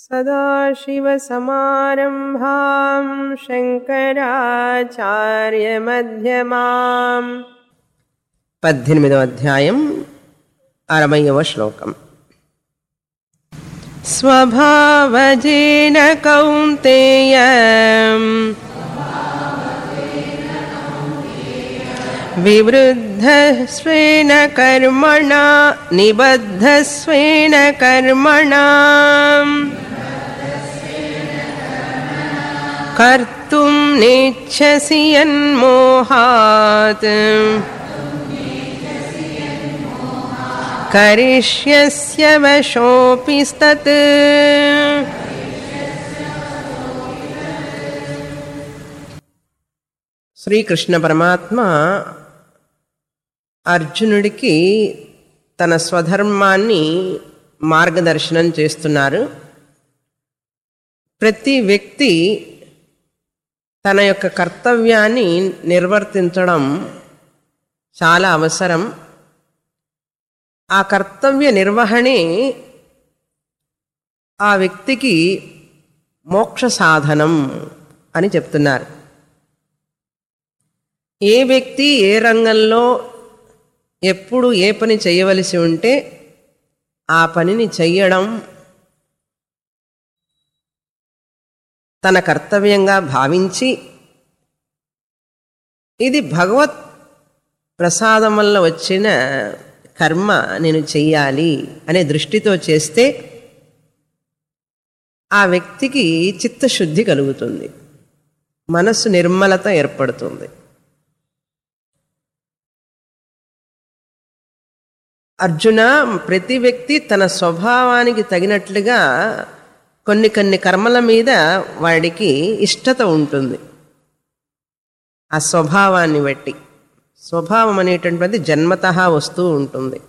सदाशिवसमारम्भां शङ्कराचार्यमध्यमाम् పద్దెనిమిదవ అధ్యాయం అరవయవ శ్లోకం స్వభావజేన కౌంతేయ వివృద్ధస్వేన కర్మణా నిబద్ధస్వేన కర్మణా కర్తుం నేచ్ఛసి యన్మోహాత్ కరిష్యస్య వశోऽपि స్తత్ శ్రీకృష్ణ పరమాత్మ అర్జునుడికి తన స్వధర్మాన్ని మార్గదర్శనం చేస్తున్నారు ప్రతి వ్యక్తి తన యొక్క కర్తవ్యాన్ని నిర్వర్తించడం చాలా అవసరం ఆ కర్తవ్య నిర్వహణే ఆ వ్యక్తికి మోక్ష సాధనం అని చెప్తున్నారు ఏ వ్యక్తి ఏ రంగంలో ఎప్పుడు ఏ పని చేయవలసి ఉంటే ఆ పనిని చెయ్యడం తన కర్తవ్యంగా భావించి ఇది భగవత్ ప్రసాదం వల్ల వచ్చిన కర్మ నేను చెయ్యాలి అనే దృష్టితో చేస్తే ఆ వ్యక్తికి చిత్తశుద్ధి కలుగుతుంది మనస్సు నిర్మలత ఏర్పడుతుంది అర్జున ప్రతి వ్యక్తి తన స్వభావానికి తగినట్లుగా కొన్ని కొన్ని కర్మల మీద వాడికి ఇష్టత ఉంటుంది ఆ స్వభావాన్ని బట్టి స్వభావం అనేటటువంటిది జన్మత వస్తూ ఉంటుంది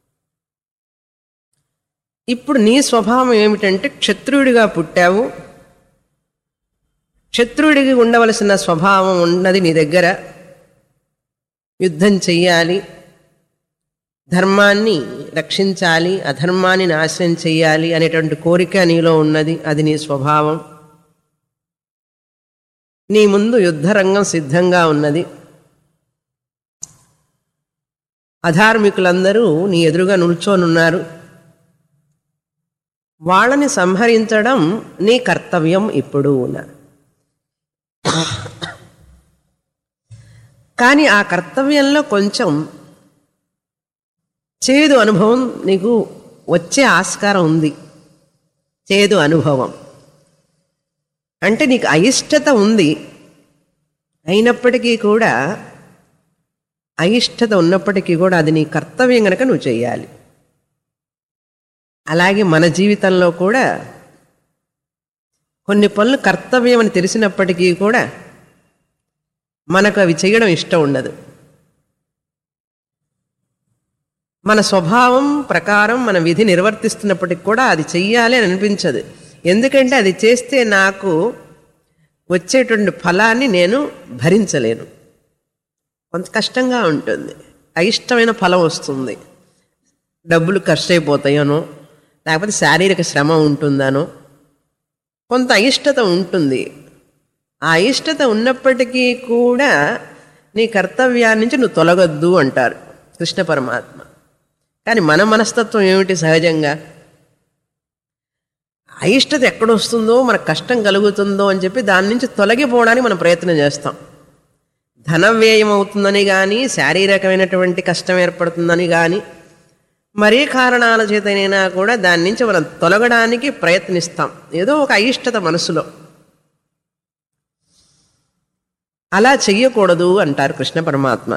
ఇప్పుడు నీ స్వభావం ఏమిటంటే క్షత్రుడిగా పుట్టావు క్షత్రుడికి ఉండవలసిన స్వభావం ఉన్నది నీ దగ్గర యుద్ధం చెయ్యాలి ధర్మాన్ని రక్షించాలి అధర్మాన్ని నాశనం చెయ్యాలి అనేటువంటి కోరిక నీలో ఉన్నది అది నీ స్వభావం నీ ముందు యుద్ధరంగం సిద్ధంగా ఉన్నది అధార్మికులందరూ నీ ఎదురుగా నిల్చోనున్నారు వాళ్ళని సంహరించడం నీ కర్తవ్యం ఇప్పుడు కానీ ఆ కర్తవ్యంలో కొంచెం చేదు అనుభవం నీకు వచ్చే ఆస్కారం ఉంది చేదు అనుభవం అంటే నీకు అయిష్టత ఉంది అయినప్పటికీ కూడా అయిష్టత ఉన్నప్పటికీ కూడా అది నీ కర్తవ్యం కనుక నువ్వు చేయాలి అలాగే మన జీవితంలో కూడా కొన్ని పనులు కర్తవ్యం అని తెలిసినప్పటికీ కూడా మనకు అవి చేయడం ఇష్టం ఉండదు మన స్వభావం ప్రకారం మన విధి నిర్వర్తిస్తున్నప్పటికి కూడా అది చెయ్యాలి అని అనిపించదు ఎందుకంటే అది చేస్తే నాకు వచ్చేటువంటి ఫలాన్ని నేను భరించలేను కొంత కష్టంగా ఉంటుంది అయిష్టమైన ఫలం వస్తుంది డబ్బులు ఖర్చు అయిపోతాయనో లేకపోతే శారీరక శ్రమ ఉంటుందనో కొంత అయిష్టత ఉంటుంది ఆ అయిష్టత ఉన్నప్పటికీ కూడా నీ కర్తవ్యాన్ని నుంచి నువ్వు తొలగొద్దు అంటారు కృష్ణ పరమాత్మ కానీ మన మనస్తత్వం ఏమిటి సహజంగా అయిష్టత ఎక్కడొస్తుందో మనకు కష్టం కలుగుతుందో అని చెప్పి దాని నుంచి తొలగిపోవడానికి మనం ప్రయత్నం చేస్తాం ధన వ్యయం అవుతుందని కానీ శారీరకమైనటువంటి కష్టం ఏర్పడుతుందని కానీ మరే కారణాల చేతనైనా కూడా దాని నుంచి మనం తొలగడానికి ప్రయత్నిస్తాం ఏదో ఒక అయిష్టత మనసులో అలా చెయ్యకూడదు అంటారు కృష్ణ పరమాత్మ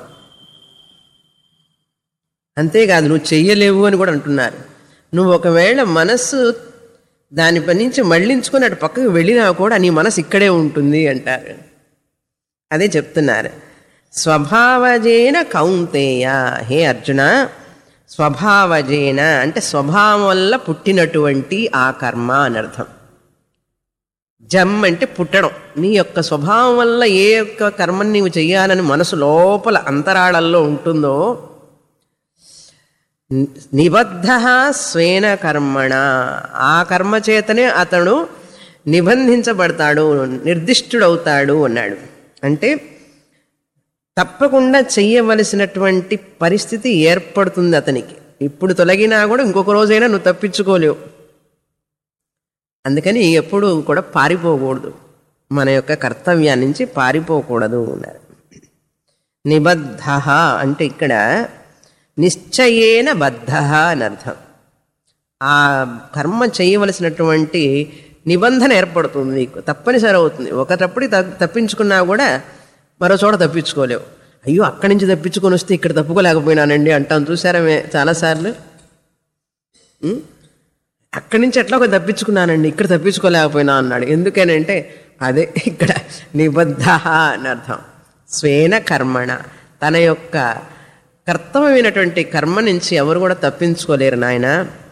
అంతేకాదు నువ్వు చెయ్యలేవు అని కూడా అంటున్నారు నువ్వు ఒకవేళ మనస్సు దాని పని నుంచి మళ్ళించుకుని అటు పక్కకు వెళ్ళినా కూడా నీ మనసు ఇక్కడే ఉంటుంది అంటారు అదే చెప్తున్నారు స్వభావజేన కౌంతేయ హే అర్జున స్వభావజేన అంటే స్వభావం వల్ల పుట్టినటువంటి ఆ కర్మ అని అర్థం జమ్ అంటే పుట్టడం నీ యొక్క స్వభావం వల్ల ఏ యొక్క కర్మని నీవు చెయ్యాలని మనసు లోపల అంతరాళల్లో ఉంటుందో నిబద్ధ స్వేన కర్మణ ఆ కర్మ చేతనే అతడు నిబంధించబడతాడు నిర్దిష్టుడవుతాడు అన్నాడు అంటే తప్పకుండా చెయ్యవలసినటువంటి పరిస్థితి ఏర్పడుతుంది అతనికి ఇప్పుడు తొలగినా కూడా ఇంకొక రోజైనా నువ్వు తప్పించుకోలేవు అందుకని ఎప్పుడు కూడా పారిపోకూడదు మన యొక్క కర్తవ్యాన్ని నుంచి పారిపోకూడదు అన్నారు నిబద్ధ అంటే ఇక్కడ నిశ్చయేన బద్ధ అని అర్థం ఆ కర్మ చేయవలసినటువంటి నిబంధన ఏర్పడుతుంది నీకు తప్పనిసరి అవుతుంది ఒకటప్పుడు త- తప్పించుకున్నా కూడా మరో చోట తప్పించుకోలేవు అయ్యో అక్కడి నుంచి తప్పించుకొని వస్తే ఇక్కడ తప్పుకోలేకపోయినానండి అంటాం చూసారా మే- చాలాసార్లు ఉం? అక్కడి నుంచి ఎట్లా ఒక తప్పించుకున్నానండి ఇక్కడ తప్పించుకోలేకపోయినా అన్నాడు ఎందుకనంటే అదే ఇక్కడ నిబద్ధ అని అర్థం స్వేన కర్మణ తన యొక్క కర్తవ్యమైనటువంటి కర్మ నుంచి ఎవరు కూడా తప్పించుకోలేరు నాయన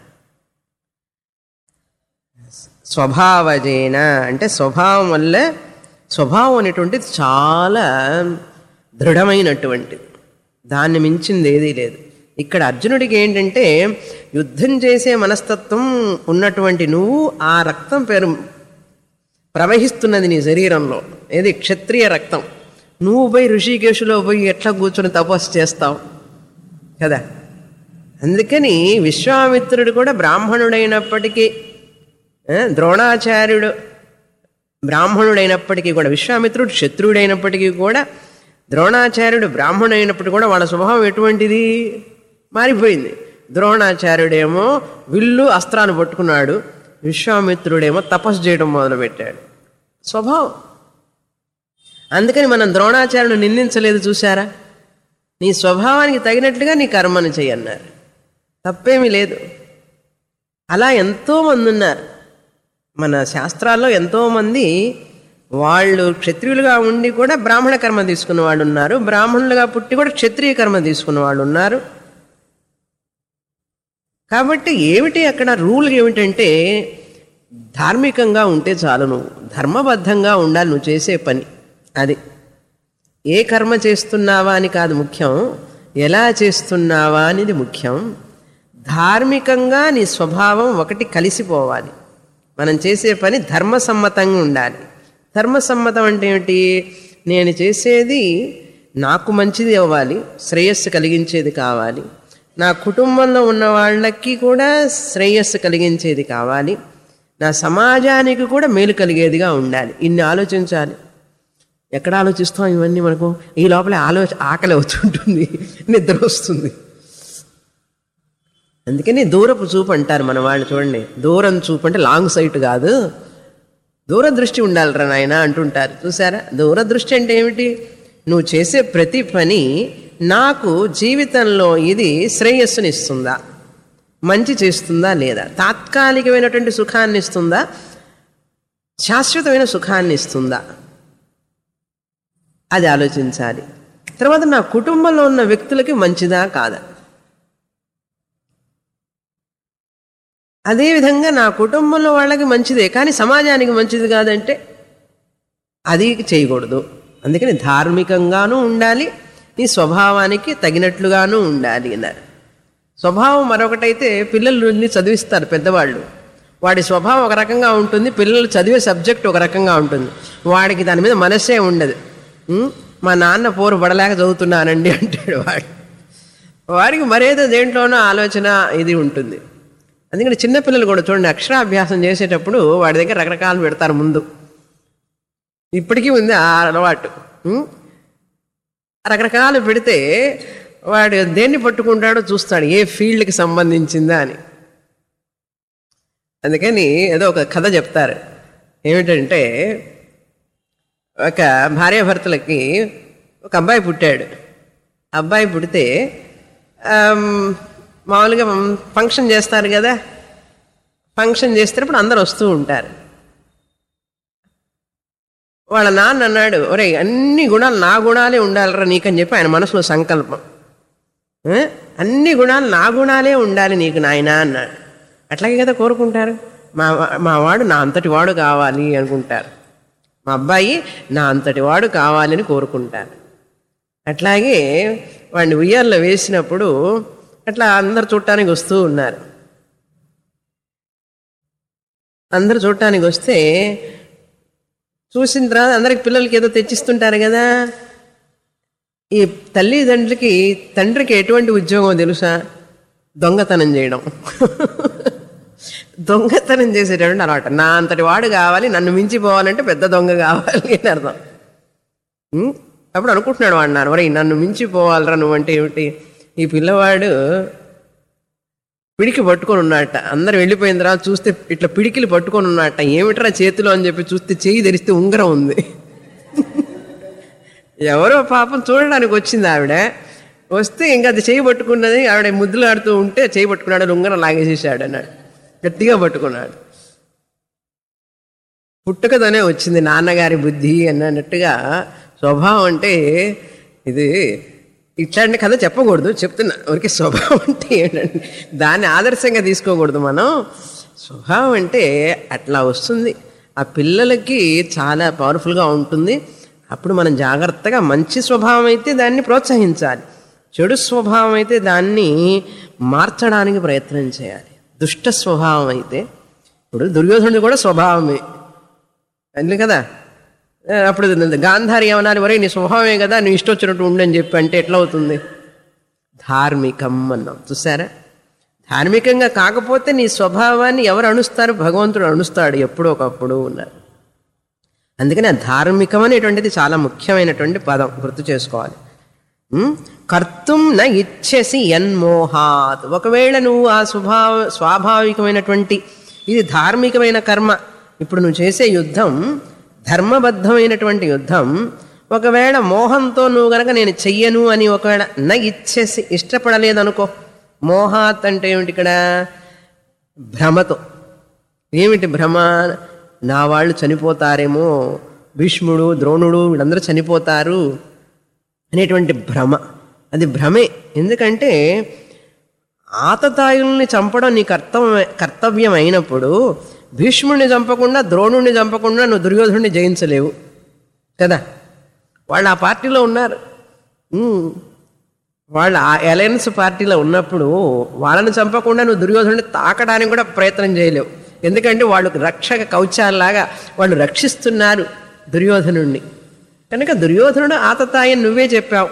స్వభావజేన అంటే స్వభావం వల్ల స్వభావం అనేటువంటిది చాలా దృఢమైనటువంటిది దాన్ని మించింది ఏదీ లేదు ఇక్కడ అర్జునుడికి ఏంటంటే యుద్ధం చేసే మనస్తత్వం ఉన్నటువంటి నువ్వు ఆ రక్తం పేరు ప్రవహిస్తున్నది నీ శరీరంలో ఏది క్షత్రియ రక్తం నువ్వు పోయి ఋషికేశులో పోయి ఎట్లా కూర్చొని తపస్సు చేస్తావు కదా అందుకని విశ్వామిత్రుడు కూడా బ్రాహ్మణుడైనప్పటికీ ఆ, ద్రోణాచార్యుడు బ్రాహ్మణుడైనప్పటికీ కూడా విశ్వామిత్రుడు శత్రువుడైనప్పటికీ కూడా ద్రోణాచార్యుడు బ్రాహ్మణుడైనప్పటికీ కూడా వాళ్ళ స్వభావం ఎటువంటిది మారిపోయింది ద్రోణాచార్యుడేమో విల్లు అస్త్రాన్ని పట్టుకున్నాడు విశ్వామిత్రుడేమో తపస్సు చేయడం మొదలుపెట్టాడు స్వభావం అందుకని మనం ద్రోణాచార్యుడు నిందించలేదు చూసారా నీ స్వభావానికి తగినట్లుగా నీ కర్మను చేయన్నారు తప్పేమీ లేదు అలా ఎంతోమంది ఉన్నారు మన శాస్త్రాల్లో ఎంతోమంది వాళ్ళు క్షత్రియులుగా ఉండి కూడా బ్రాహ్మణ కర్మ తీసుకున్న వాళ్ళు ఉన్నారు బ్రాహ్మణులుగా పుట్టి కూడా క్షత్రియ కర్మ తీసుకున్న వాళ్ళు ఉన్నారు కాబట్టి ఏమిటి అక్కడ రూల్ ఏమిటంటే ధార్మికంగా ఉంటే చాలు నువ్వు ధర్మబద్ధంగా ఉండాలి నువ్వు చేసే పని అది ఏ కర్మ చేస్తున్నావా అని కాదు ముఖ్యం ఎలా చేస్తున్నావా అనేది ముఖ్యం ధార్మికంగా నీ స్వభావం ఒకటి కలిసిపోవాలి మనం చేసే పని ధర్మసమ్మతంగా ఉండాలి ధర్మసమ్మతం అంటే ఏమిటి నేను చేసేది నాకు మంచిది అవ్వాలి శ్రేయస్సు కలిగించేది కావాలి నా కుటుంబంలో ఉన్న వాళ్ళకి కూడా శ్రేయస్సు కలిగించేది కావాలి నా సమాజానికి కూడా మేలు కలిగేదిగా ఉండాలి ఇన్ని ఆలోచించాలి ఎక్కడ ఆలోచిస్తాం ఇవన్నీ మనకు ఈ లోపల ఆలోచ ఆకలి అవుతుంటుంది నిద్ర వస్తుంది అందుకని దూరపు చూపు అంటారు మన వాళ్ళు చూడండి దూరం చూపు అంటే లాంగ్ సైట్ కాదు దూరదృష్టి ఉండాలిరా నాయన అంటుంటారు చూసారా దూరదృష్టి అంటే ఏమిటి నువ్వు చేసే ప్రతి పని నాకు జీవితంలో ఇది శ్రేయస్సుని ఇస్తుందా మంచి చేస్తుందా లేదా తాత్కాలికమైనటువంటి సుఖాన్ని ఇస్తుందా శాశ్వతమైన సుఖాన్ని ఇస్తుందా అది ఆలోచించాలి తర్వాత నా కుటుంబంలో ఉన్న వ్యక్తులకి మంచిదా కాదా అదేవిధంగా నా కుటుంబంలో వాళ్ళకి మంచిదే కానీ సమాజానికి మంచిది కాదంటే అది చేయకూడదు అందుకని ధార్మికంగానూ ఉండాలి నీ స్వభావానికి తగినట్లుగానూ ఉండాలి అన్నారు స్వభావం మరొకటైతే పిల్లల్ని చదివిస్తారు పెద్దవాళ్ళు వాడి స్వభావం ఒక రకంగా ఉంటుంది పిల్లలు చదివే సబ్జెక్ట్ ఒక రకంగా ఉంటుంది వాడికి దాని మీద మనస్సే ఉండదు ఉం? మా నాన్న పోరు పడలేక చదువుతున్నానండి అంటాడు వాడు వాడికి మరేదో దేంట్లోనో ఆలోచన ఇది ఉంటుంది అందుకని చిన్నపిల్లలు కూడా చూడండి అక్షరాభ్యాసం చేసేటప్పుడు వాడి దగ్గర రకరకాలు పెడతారు ముందు ఇప్పటికీ ఉంది ఆ అలవాటు ఉం? రకరకాలు పెడితే వాడు దేన్ని పట్టుకుంటాడో చూస్తాడు ఏ ఫీల్డ్కి సంబంధించిందా అని అందుకని ఏదో ఒక కథ చెప్తారు ఏమిటంటే ఒక భార్యాభర్తలకి ఒక అబ్బాయి పుట్టాడు అబ్బాయి పుడితే ఆమ్, మామూలుగా ఫంక్షన్ చేస్తారు కదా ఫంక్షన్ చేసేటప్పుడు అందరు వస్తూ ఉంటారు వాళ్ళ నాన్న అన్నాడు ఒరే అన్ని గుణాలు నా గుణాలే ఉండాలిరా నీకని చెప్పి ఆయన మనసులో సంకల్పం ఏ? అన్ని గుణాలు నా గుణాలే ఉండాలి నీకు నాయనా అన్నాడు అట్లాగే కదా కోరుకుంటారు మా వా- మా వాడు నా అంతటి వాడు కావాలి అనుకుంటారు మా అబ్బాయి నా అంతటి వాడు కావాలని కోరుకుంటారు అట్లాగే వాడిని ఉయ్యాల్లో వేసినప్పుడు అట్లా అందరు చూడటానికి వస్తూ ఉన్నారు అందరు చూడటానికి వస్తే చూసిన తర్వాత అందరికి పిల్లలకి ఏదో తెచ్చిస్తుంటారు కదా ఈ తల్లిదండ్రులకి తండ్రికి ఎటువంటి ఉద్యోగం తెలుసా దొంగతనం చేయడం దొంగతనం చేసేటటువంటి అలవాట నా అంతటి వాడు కావాలి నన్ను మించిపోవాలంటే పెద్ద దొంగ కావాలి అని అర్థం ఉం? అప్పుడు అనుకుంటున్నాడు వాడు నాన్న ఒరేయ్ నన్ను మించిపోవాలరా నువ్వంటే ఏమిటి ఈ పిల్లవాడు పిడికి పట్టుకొని ఉన్నట్ట అందరు వెళ్ళిపోయిన తర్వాత చూస్తే ఇట్లా పిడికిలు పట్టుకొని ఉన్నట్ట ఏమిట్రా చేతిలో అని చెప్పి చూస్తే చేయి తెరిస్తే ఉంగరం ఉంది ఎవరో పాపం చూడడానికి వచ్చింది ఆవిడ వస్తే ఇంకా అది చేయి పట్టుకున్నది ఆవిడ ముద్దులాడుతూ ఉంటే చేయి పట్టుకున్నాడు ఉంగరం లాగేసేసాడు అన్నాడు గట్టిగా పట్టుకున్నాడు పుట్టుకతోనే వచ్చింది నాన్నగారి బుద్ధి అన్నట్టుగా స్వభావం అంటే ఇది ఇట్లాంటి కథ చెప్పకూడదు చెప్తున్నా ఊరికి స్వభావం అంటే ఏంటంటే దాన్ని ఆదర్శంగా తీసుకోకూడదు మనం స్వభావం అంటే అట్లా వస్తుంది ఆ పిల్లలకి చాలా పవర్ఫుల్గా ఉంటుంది అప్పుడు మనం జాగ్రత్తగా మంచి స్వభావం అయితే దాన్ని ప్రోత్సహించాలి చెడు స్వభావం అయితే దాన్ని మార్చడానికి ప్రయత్నం చేయాలి దుష్ట స్వభావం అయితే ఇప్పుడు దుర్యోధనుడు కూడా స్వభావమే అంతే కదా ఆ, అప్పుడు గాంధారి ఏమనాలి వరే నీ స్వభావమే కదా నువ్వు ఇష్టం వచ్చినట్టు ఉండని చెప్పి అంటే ఎట్లా అవుతుంది ధార్మికం అన్నాం చూసారా ధార్మికంగా కాకపోతే నీ స్వభావాన్ని ఎవరు అణుస్తారు భగవంతుడు అణుస్తాడు ఎప్పుడో ఒకప్పుడు ఉన్నారు అందుకని ఆ ధార్మికం అనేటువంటిది చాలా ముఖ్యమైనటువంటి పదం గుర్తు చేసుకోవాలి ఉం? కర్తుం న ఇచ్చేసి యన్మోహాత్ ఒకవేళ నువ్వు ఆ స్వభావ స్వాభావికమైనటువంటి ఇది ధార్మికమైన కర్మ ఇప్పుడు నువ్వు చేసే యుద్ధం ధర్మబద్ధమైనటువంటి యుద్ధం ఒకవేళ మోహంతో నువ్వు గనక నేను చెయ్యను అని ఒకవేళ న ఇచ్చేసి ఇష్టపడలేదనుకో మోహాత్ అంటే ఏమిటి ఇక్కడ భ్రమతో ఏమిటి భ్రమ నా వాళ్ళు చనిపోతారేమో భీష్ముడు ద్రోణుడు వీళ్ళందరూ చనిపోతారు అనేటువంటి భ్రమ అది భ్రమే ఎందుకంటే ఆతతాయుల్ని చంపడం నీ కర్తవ్య కర్తవ్యం అయినప్పుడు భీష్ముడిని చంపకుండా ద్రోణుడిని చంపకుండా నువ్వు దుర్యోధనుడిని జయించలేవు కదా వాళ్ళు ఆ పార్టీలో ఉన్నారు ఉమ్. వాళ్ళు ఆ అలయన్స్ పార్టీలో ఉన్నప్పుడు వాళ్ళని చంపకుండా నువ్వు దుర్యోధనుడిని తాకడానికి కూడా ప్రయత్నం చేయలేవు ఎందుకంటే వాళ్ళు రక్షక కవచాల్లాగా వాళ్ళు రక్షిస్తున్నారు దుర్యోధనుణ్ణి కనుక దుర్యోధనుడు ఆతతాయని నువ్వే చెప్పావు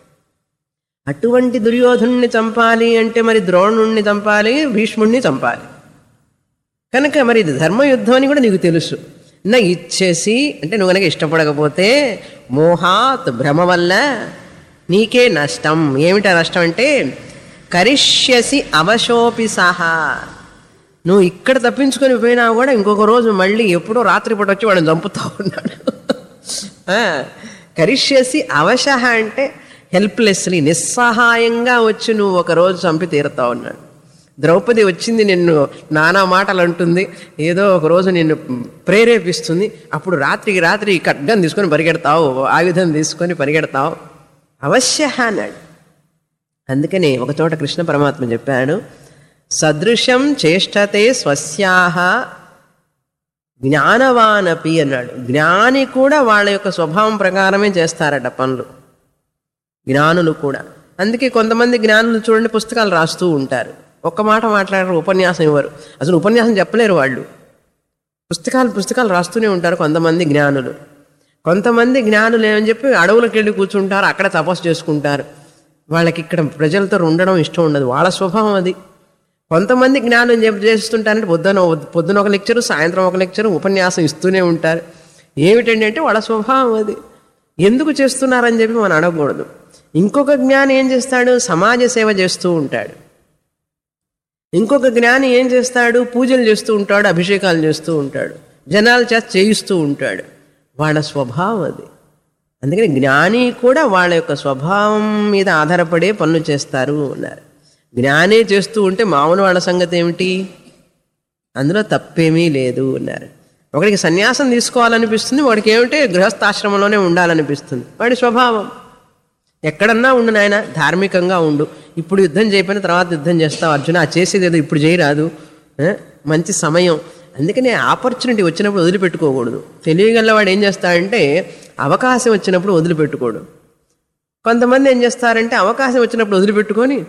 అటువంటి దుర్యోధనుణ్ణి చంపాలి అంటే మరి ద్రోణుణ్ణి చంపాలి భీష్ముణ్ణి చంపాలి కనుక మరి ఇది ధర్మయుద్ధం అని కూడా నీకు తెలుసు నా ఇచ్చేసి అంటే నువ్వు కనుక ఇష్టపడకపోతే మోహాత్ భ్రమ వల్ల నీకే నష్టం ఏమిటా నష్టం అంటే కరిష్యసి అవశోపి సహా నువ్వు ఇక్కడ తప్పించుకొని పోయినా కూడా ఇంకొక రోజు మళ్ళీ ఎప్పుడో రాత్రిపూట వచ్చి వాడిని చంపుతా ఉన్నాడు ఆ, కరిష్యసి అవశః అంటే హెల్ప్లెస్లీ నిస్సహాయంగా వచ్చి నువ్వు ఒక రోజు చంపి తీరుతా ఉన్నాడు ద్రౌపది వచ్చింది నిన్ను నానా మాటలు అంటుంది ఏదో ఒక రోజు నిన్ను ప్రేరేపిస్తుంది అప్పుడు రాత్రికి రాత్రి ఈ ఖడ్గం తీసుకొని పరిగెడతావు ఆయుధం తీసుకొని పరిగెడతావు అవశ్య అన్నాడు అందుకని ఒక చోట కృష్ణ పరమాత్మ చెప్పాడు సదృశం చేష్టతే స్వస్యాహ జ్ఞానవానపి అన్నాడు జ్ఞాని కూడా వాళ్ళ యొక్క స్వభావం ప్రకారమే చేస్తారట పనులు జ్ఞానులు కూడా అందుకే కొంతమంది జ్ఞానులు చూడండి పుస్తకాలు రాస్తూ ఉంటారు ఒక్క మాట మాట్లాడరు ఉపన్యాసం ఇవ్వరు అసలు ఉపన్యాసం చెప్పలేరు వాళ్ళు పుస్తకాలు పుస్తకాలు రాస్తూనే ఉంటారు కొంతమంది జ్ఞానులు కొంతమంది జ్ఞానులు ఏమని చెప్పి అడవులకు వెళ్ళి కూర్చుంటారు అక్కడ తపస్సు చేసుకుంటారు వాళ్ళకి ఇక్కడ ప్రజలతో ఉండడం ఇష్టం ఉండదు వాళ్ళ స్వభావం అది కొంతమంది జ్ఞానం చెప్పి చేస్తుంటారంటే పొద్దున పొద్దున ఒక లెక్చరు సాయంత్రం ఒక లెక్చరు ఉపన్యాసం ఇస్తూనే ఉంటారు ఏమిటండి అంటే వాళ్ళ స్వభావం అది ఎందుకు చేస్తున్నారని చెప్పి మనం అడగకూడదు ఇంకొక జ్ఞాని ఏం చేస్తాడు సమాజ సేవ చేస్తూ ఉంటాడు ఇంకొక జ్ఞాని ఏం చేస్తాడు పూజలు చేస్తూ ఉంటాడు అభిషేకాలు చేస్తూ ఉంటాడు జనాల చేత చేయిస్తూ ఉంటాడు వాళ్ళ స్వభావం అది అందుకని జ్ఞాని కూడా వాళ్ళ యొక్క స్వభావం మీద ఆధారపడే పనులు చేస్తారు అన్నారు జ్ఞానే చేస్తూ ఉంటే మామూలు వాళ్ళ సంగతి ఏమిటి అందులో తప్పేమీ లేదు అన్నారు ఒకడికి సన్యాసం తీసుకోవాలనిపిస్తుంది వాడికి ఏమిటి గృహస్థాశ్రమంలోనే ఉండాలనిపిస్తుంది వాడి స్వభావం ఎక్కడన్నా ఉండు నాయన ధార్మికంగా ఉండు ఇప్పుడు యుద్ధం చేయకపోయిన తర్వాత యుద్ధం చేస్తావు అర్జున ఆ చేసేది ఏదో ఇప్పుడు చేయరాదు ఆ? మంచి సమయం అందుకని ఆపర్చునిటీ వచ్చినప్పుడు వదిలిపెట్టుకోకూడదు తెలియగలవాడు ఏం చేస్తాడంటే అవకాశం వచ్చినప్పుడు వదిలిపెట్టుకోడు కొంతమంది ఏం చేస్తారంటే అవకాశం వచ్చినప్పుడు వదిలిపెట్టుకొని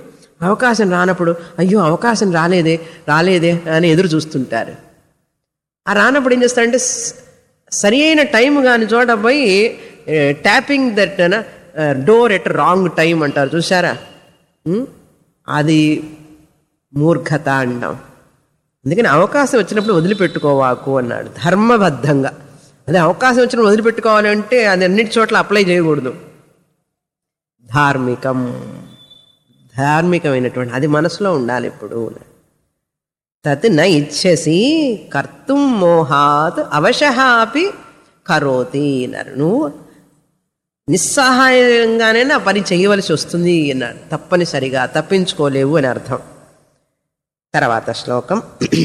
అవకాశం రానప్పుడు అయ్యో అవకాశం రాలేదే రాలేదే అని ఎదురు చూస్తుంటారు ఆ రానప్పుడు ఏం చేస్తారంటే స- సరి అయిన టైం కాని చోట పోయి tapping that door at wrong time అంటారు చూసారా ఉం? అది మూర్ఖత అంటాం అందుకని అవకాశం వచ్చినప్పుడు వదిలిపెట్టుకోవాకు అన్నాడు ధర్మబద్ధంగా అదే అవకాశం వచ్చినప్పుడు వదిలిపెట్టుకోవాలంటే అది అన్నిటి చోట్ల అప్లై చేయకూడదు ధార్మికం ధార్మికమైనటువంటి అది మనసులో ఉండాలి ఎప్పుడు తత్ న ఇచ్చసి కర్తుం మోహాత్ అవశహాపి కరోతి అన్నారు నువ్వు నిస్సహాయంగానే ఆ పని చేయవలసి వస్తుంది అన్నాడు తప్పనిసరిగా తప్పించుకోలేవు అని అర్థం తర్వాత శ్లోకం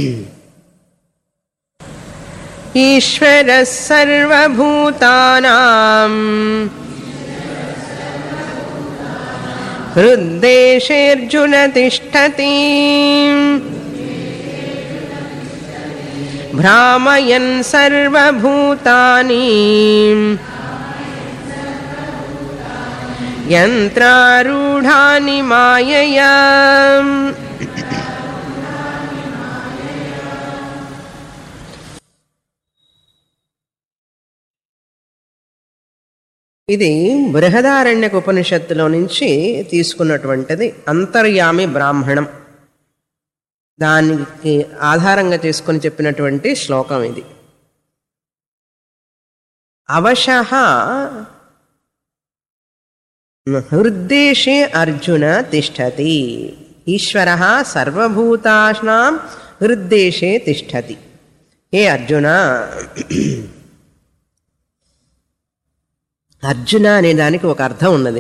ఈశ్వర సర్వభూతానాం హృద్దేశేర్జున తిష్టతి భ్రామయన్ సర్వభూతాని యంత్రారూఢాని మాయయా ఇది బృహదారణ్యక ఉపనిషత్తులో నుంచి తీసుకున్నటువంటిది అంతర్యామి బ్రాహ్మణం దానికి ఆధారంగా చేసుకొని చెప్పినటువంటి శ్లోకం ఇది అవశః హృద్దేశే అర్జున తిష్టతి ఈశ్వర సర్వభూతానాం హృద్దేశే తిష్టతి ఏ అర్జున అర్జున అనే దానికి ఒక అర్థం ఉన్నది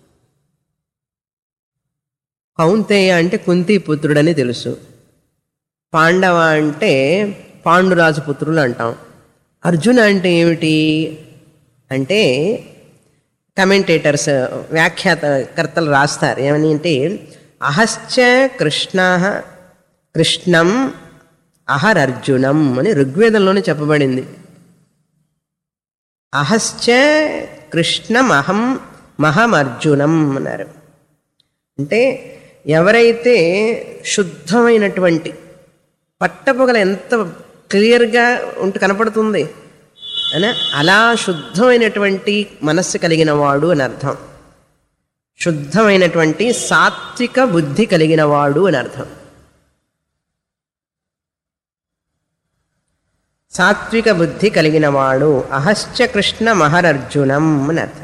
కౌంతేయ అంటే కుంతి పుత్రుడని తెలుసు పాండవ అంటే పాండురాజు పుత్రులు అంటాం అర్జున అంటే ఏమిటి అంటే కమెంటేటర్స్ వ్యాఖ్యాత కర్తలు రాస్తారు ఏమని అంటే అహశ్చ కృష్ణ కృష్ణం అహరర్జునం అని ఋగ్వేదంలోనే చెప్పబడింది అహశ్చ కృష్ణమహం మహమర్జునం అన్నారు అంటే ఎవరైతే శుద్ధమైనటువంటి పట్టపొగల ఎంత క్లియర్గా ఉంటే కనపడుతుంది అని అలా శుద్ధమైనటువంటి మనస్సు కలిగిన వాడు అని అర్థం శుద్ధమైనటువంటి సాత్విక బుద్ధి కలిగిన వాడు అని అర్థం సాత్విక బుద్ధి కలిగిన వాడు అహశ్చ కృష్ణ మహరర్జునం అని అర్థం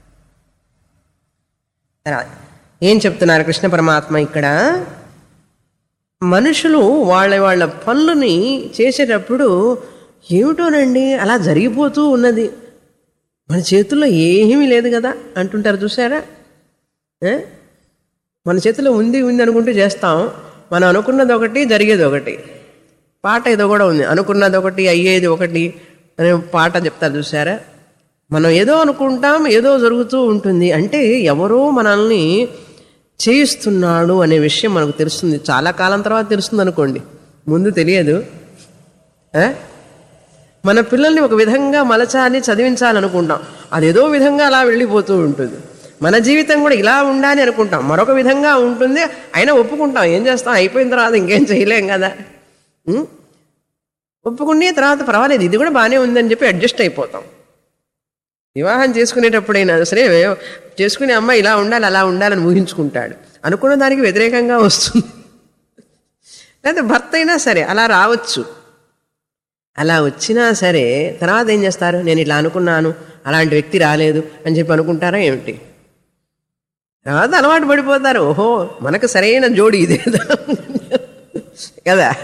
తర్వాత ఏం చెప్తున్నారు కృష్ణ పరమాత్మ ఇక్కడ మనుషులు వాళ్ళ వాళ్ళ పనులని చేసేటప్పుడు ఏమిటోనండి అలా జరిగిపోతూ ఉన్నది మన చేతుల్లో ఏమీ లేదు కదా అంటుంటారు చూసారా ఏ? మన చేతిలో ఉంది ఉంది అనుకుంటూ చేస్తాం మనం అనుకున్నది ఒకటి జరిగేది ఒకటి పాట ఏదో కూడా ఉంది అనుకున్నది ఒకటి అయ్యేది ఒకటి అనే పాట చెప్తారు చూసారా మనం ఏదో అనుకుంటాం ఏదో జరుగుతూ ఉంటుంది అంటే ఎవరో మనల్ని చేయిస్తున్నాడు అనే విషయం మనకు తెలుస్తుంది చాలా కాలం తర్వాత తెలుస్తుంది అనుకోండి ముందు తెలియదు ఆ? మన పిల్లల్ని ఒక విధంగా మలచాలి చదివించాలనుకుంటాం అదేదో విధంగా అలా వెళ్ళిపోతూ ఉంటుంది మన జీవితం కూడా ఇలా ఉండాలి అనుకుంటాం మరొక విధంగా ఉంటుంది అయినా ఒప్పుకుంటాం ఏం చేస్తాం అయిపోయిన తర్వాత ఇంకేం చేయలేం కదా ఉం? ఒప్పుకునే తర్వాత పర్వాలేదు ఇది కూడా బాగానే ఉందని చెప్పి అడ్జస్ట్ అయిపోతాం వివాహం చేసుకునేటప్పుడైనా సరే చేసుకునే అమ్మాయి ఇలా ఉండాలి అలా ఉండాలని ఊహించుకుంటాడు అనుకున్న దానికి వ్యతిరేకంగా వస్తుంది లేకపోతే భర్త అయినా సరే అలా రావచ్చు అలా వచ్చినా సరే తర్వాత ఏం చేస్తారు నేను ఇట్లా అనుకున్నాను అలాంటి వ్యక్తి రాలేదు అని చెప్పి అనుకుంటారా ఏమిటి తర్వాత అలవాటు పడిపోతారు ఓహో మనకు సరైన జోడి ఇదే కదా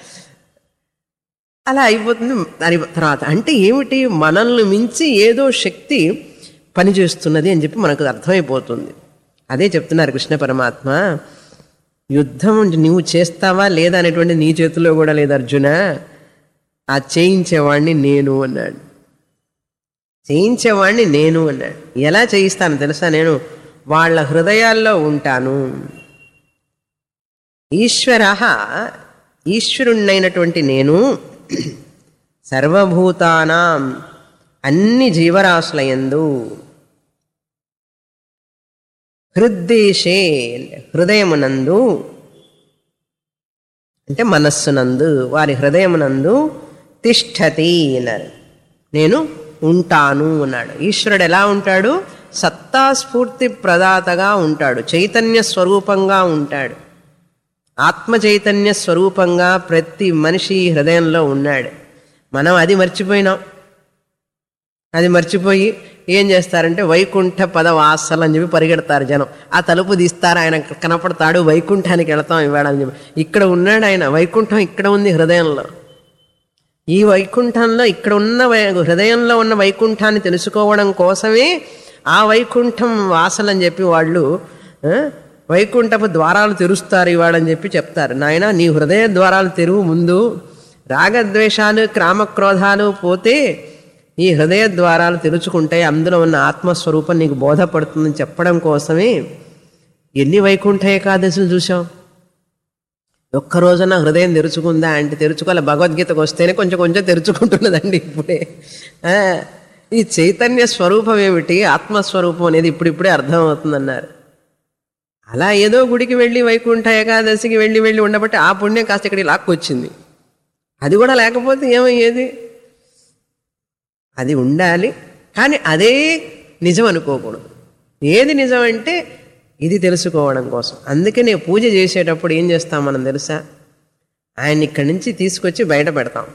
అలా అయిపోతుంది దాని తర్వాత అంటే ఏమిటి మనల్ని మించి ఏదో శక్తి పనిచేస్తున్నది అని చెప్పి మనకు అర్థమైపోతుంది అదే చెప్తున్నారు కృష్ణ పరమాత్మ యుద్ధం నువ్వు చేస్తావా లేదా అనేటువంటి నీ చేతిలో కూడా లేదు అర్జున ఆ చేయించేవాడిని నేను అన్నాడు చేయించేవాడిని నేను అన్నాడు ఎలా చేయిస్తాను తెలుసా నేను వాళ్ళ హృదయాల్లో ఉంటాను ఈశ్వర ఈశ్వరుణ్ణైనటువంటి నేను సర్వభూతానాం అన్ని జీవరాశులయందు హృద్దేశే హృదయమునందు అంటే మనస్సునందు వారి హృదయమునందు తిష్టతి అన్నారు నేను ఉంటాను అన్నాడు ఈశ్వరుడు ఎలా ఉంటాడు సత్తా స్ఫూర్తి ప్రదాతగా ఉంటాడు చైతన్య స్వరూపంగా ఉంటాడు ఆత్మ చైతన్య స్వరూపంగా ప్రతి మనిషి హృదయంలో ఉన్నాడు మనం అది మర్చిపోయినాం అది మర్చిపోయి ఏం చేస్తారంటే వైకుంఠ పద వాసలు అని చెప్పి పరిగెడతారు జనం ఆ తలుపు తీస్తారు ఆయన కనపడతాడు వైకుంఠానికి వెళతాం ఇవాళ అని చెప్పి ఇక్కడ ఉన్నాడు ఆయన వైకుంఠం ఇక్కడ ఉంది హృదయంలో ఈ వైకుంఠంలో ఇక్కడ ఉన్న వై- హృదయంలో ఉన్న వైకుంఠాన్ని తెలుసుకోవడం కోసమే ఆ వైకుంఠం వాసలని చెప్పి వాళ్ళు ఆ, వైకుంఠపు ద్వారాలు తెరుస్తారు ఇవాళని చెప్పి చెప్తారు నాయన నీ హృదయ ద్వారాలు తెరువు ముందు రాగద్వేషాలు క్రామక్రోధాలు పోతే ఈ హృదయ ద్వారాలు తెరుచుకుంటే అందులో ఉన్న ఆత్మస్వరూపం నీకు బోధపడుతుందని చెప్పడం కోసమే ఎన్ని వైకుంఠ ఏకాదశులు చూసాం ఒక్క రోజున హృదయం తెరుచుకుందా అంటే తెరుచుకోవాలి భగవద్గీతకు వస్తేనే కొంచెం కొంచెం తెరుచుకుంటున్నదండి ఇప్పుడే ఆ, ఈ చైతన్య స్వరూపం ఏమిటి ఆత్మస్వరూపం అనేది ఇప్పుడిప్పుడే అర్థమవుతుందన్నారు అలా ఏదో గుడికి వెళ్ళి వైకుంఠ ఏకాదశికి వెళ్ళి వెళ్ళి ఉండబట్టి ఆ పుణ్యం కాస్త ఇక్కడికి లాక్కొచ్చింది అది కూడా లేకపోతే ఏమయ్యేది అది ఉండాలి కానీ అదే నిజం అనుకోకూడదు ఏది నిజం అంటే ఇది తెలుసుకోవడం కోసం అందుకే నేను పూజ చేసేటప్పుడు ఏం చేస్తాం మనం తెలుసా ఆయన్ని ఇక్కడి నుంచి తీసుకొచ్చి బయట పెడతాం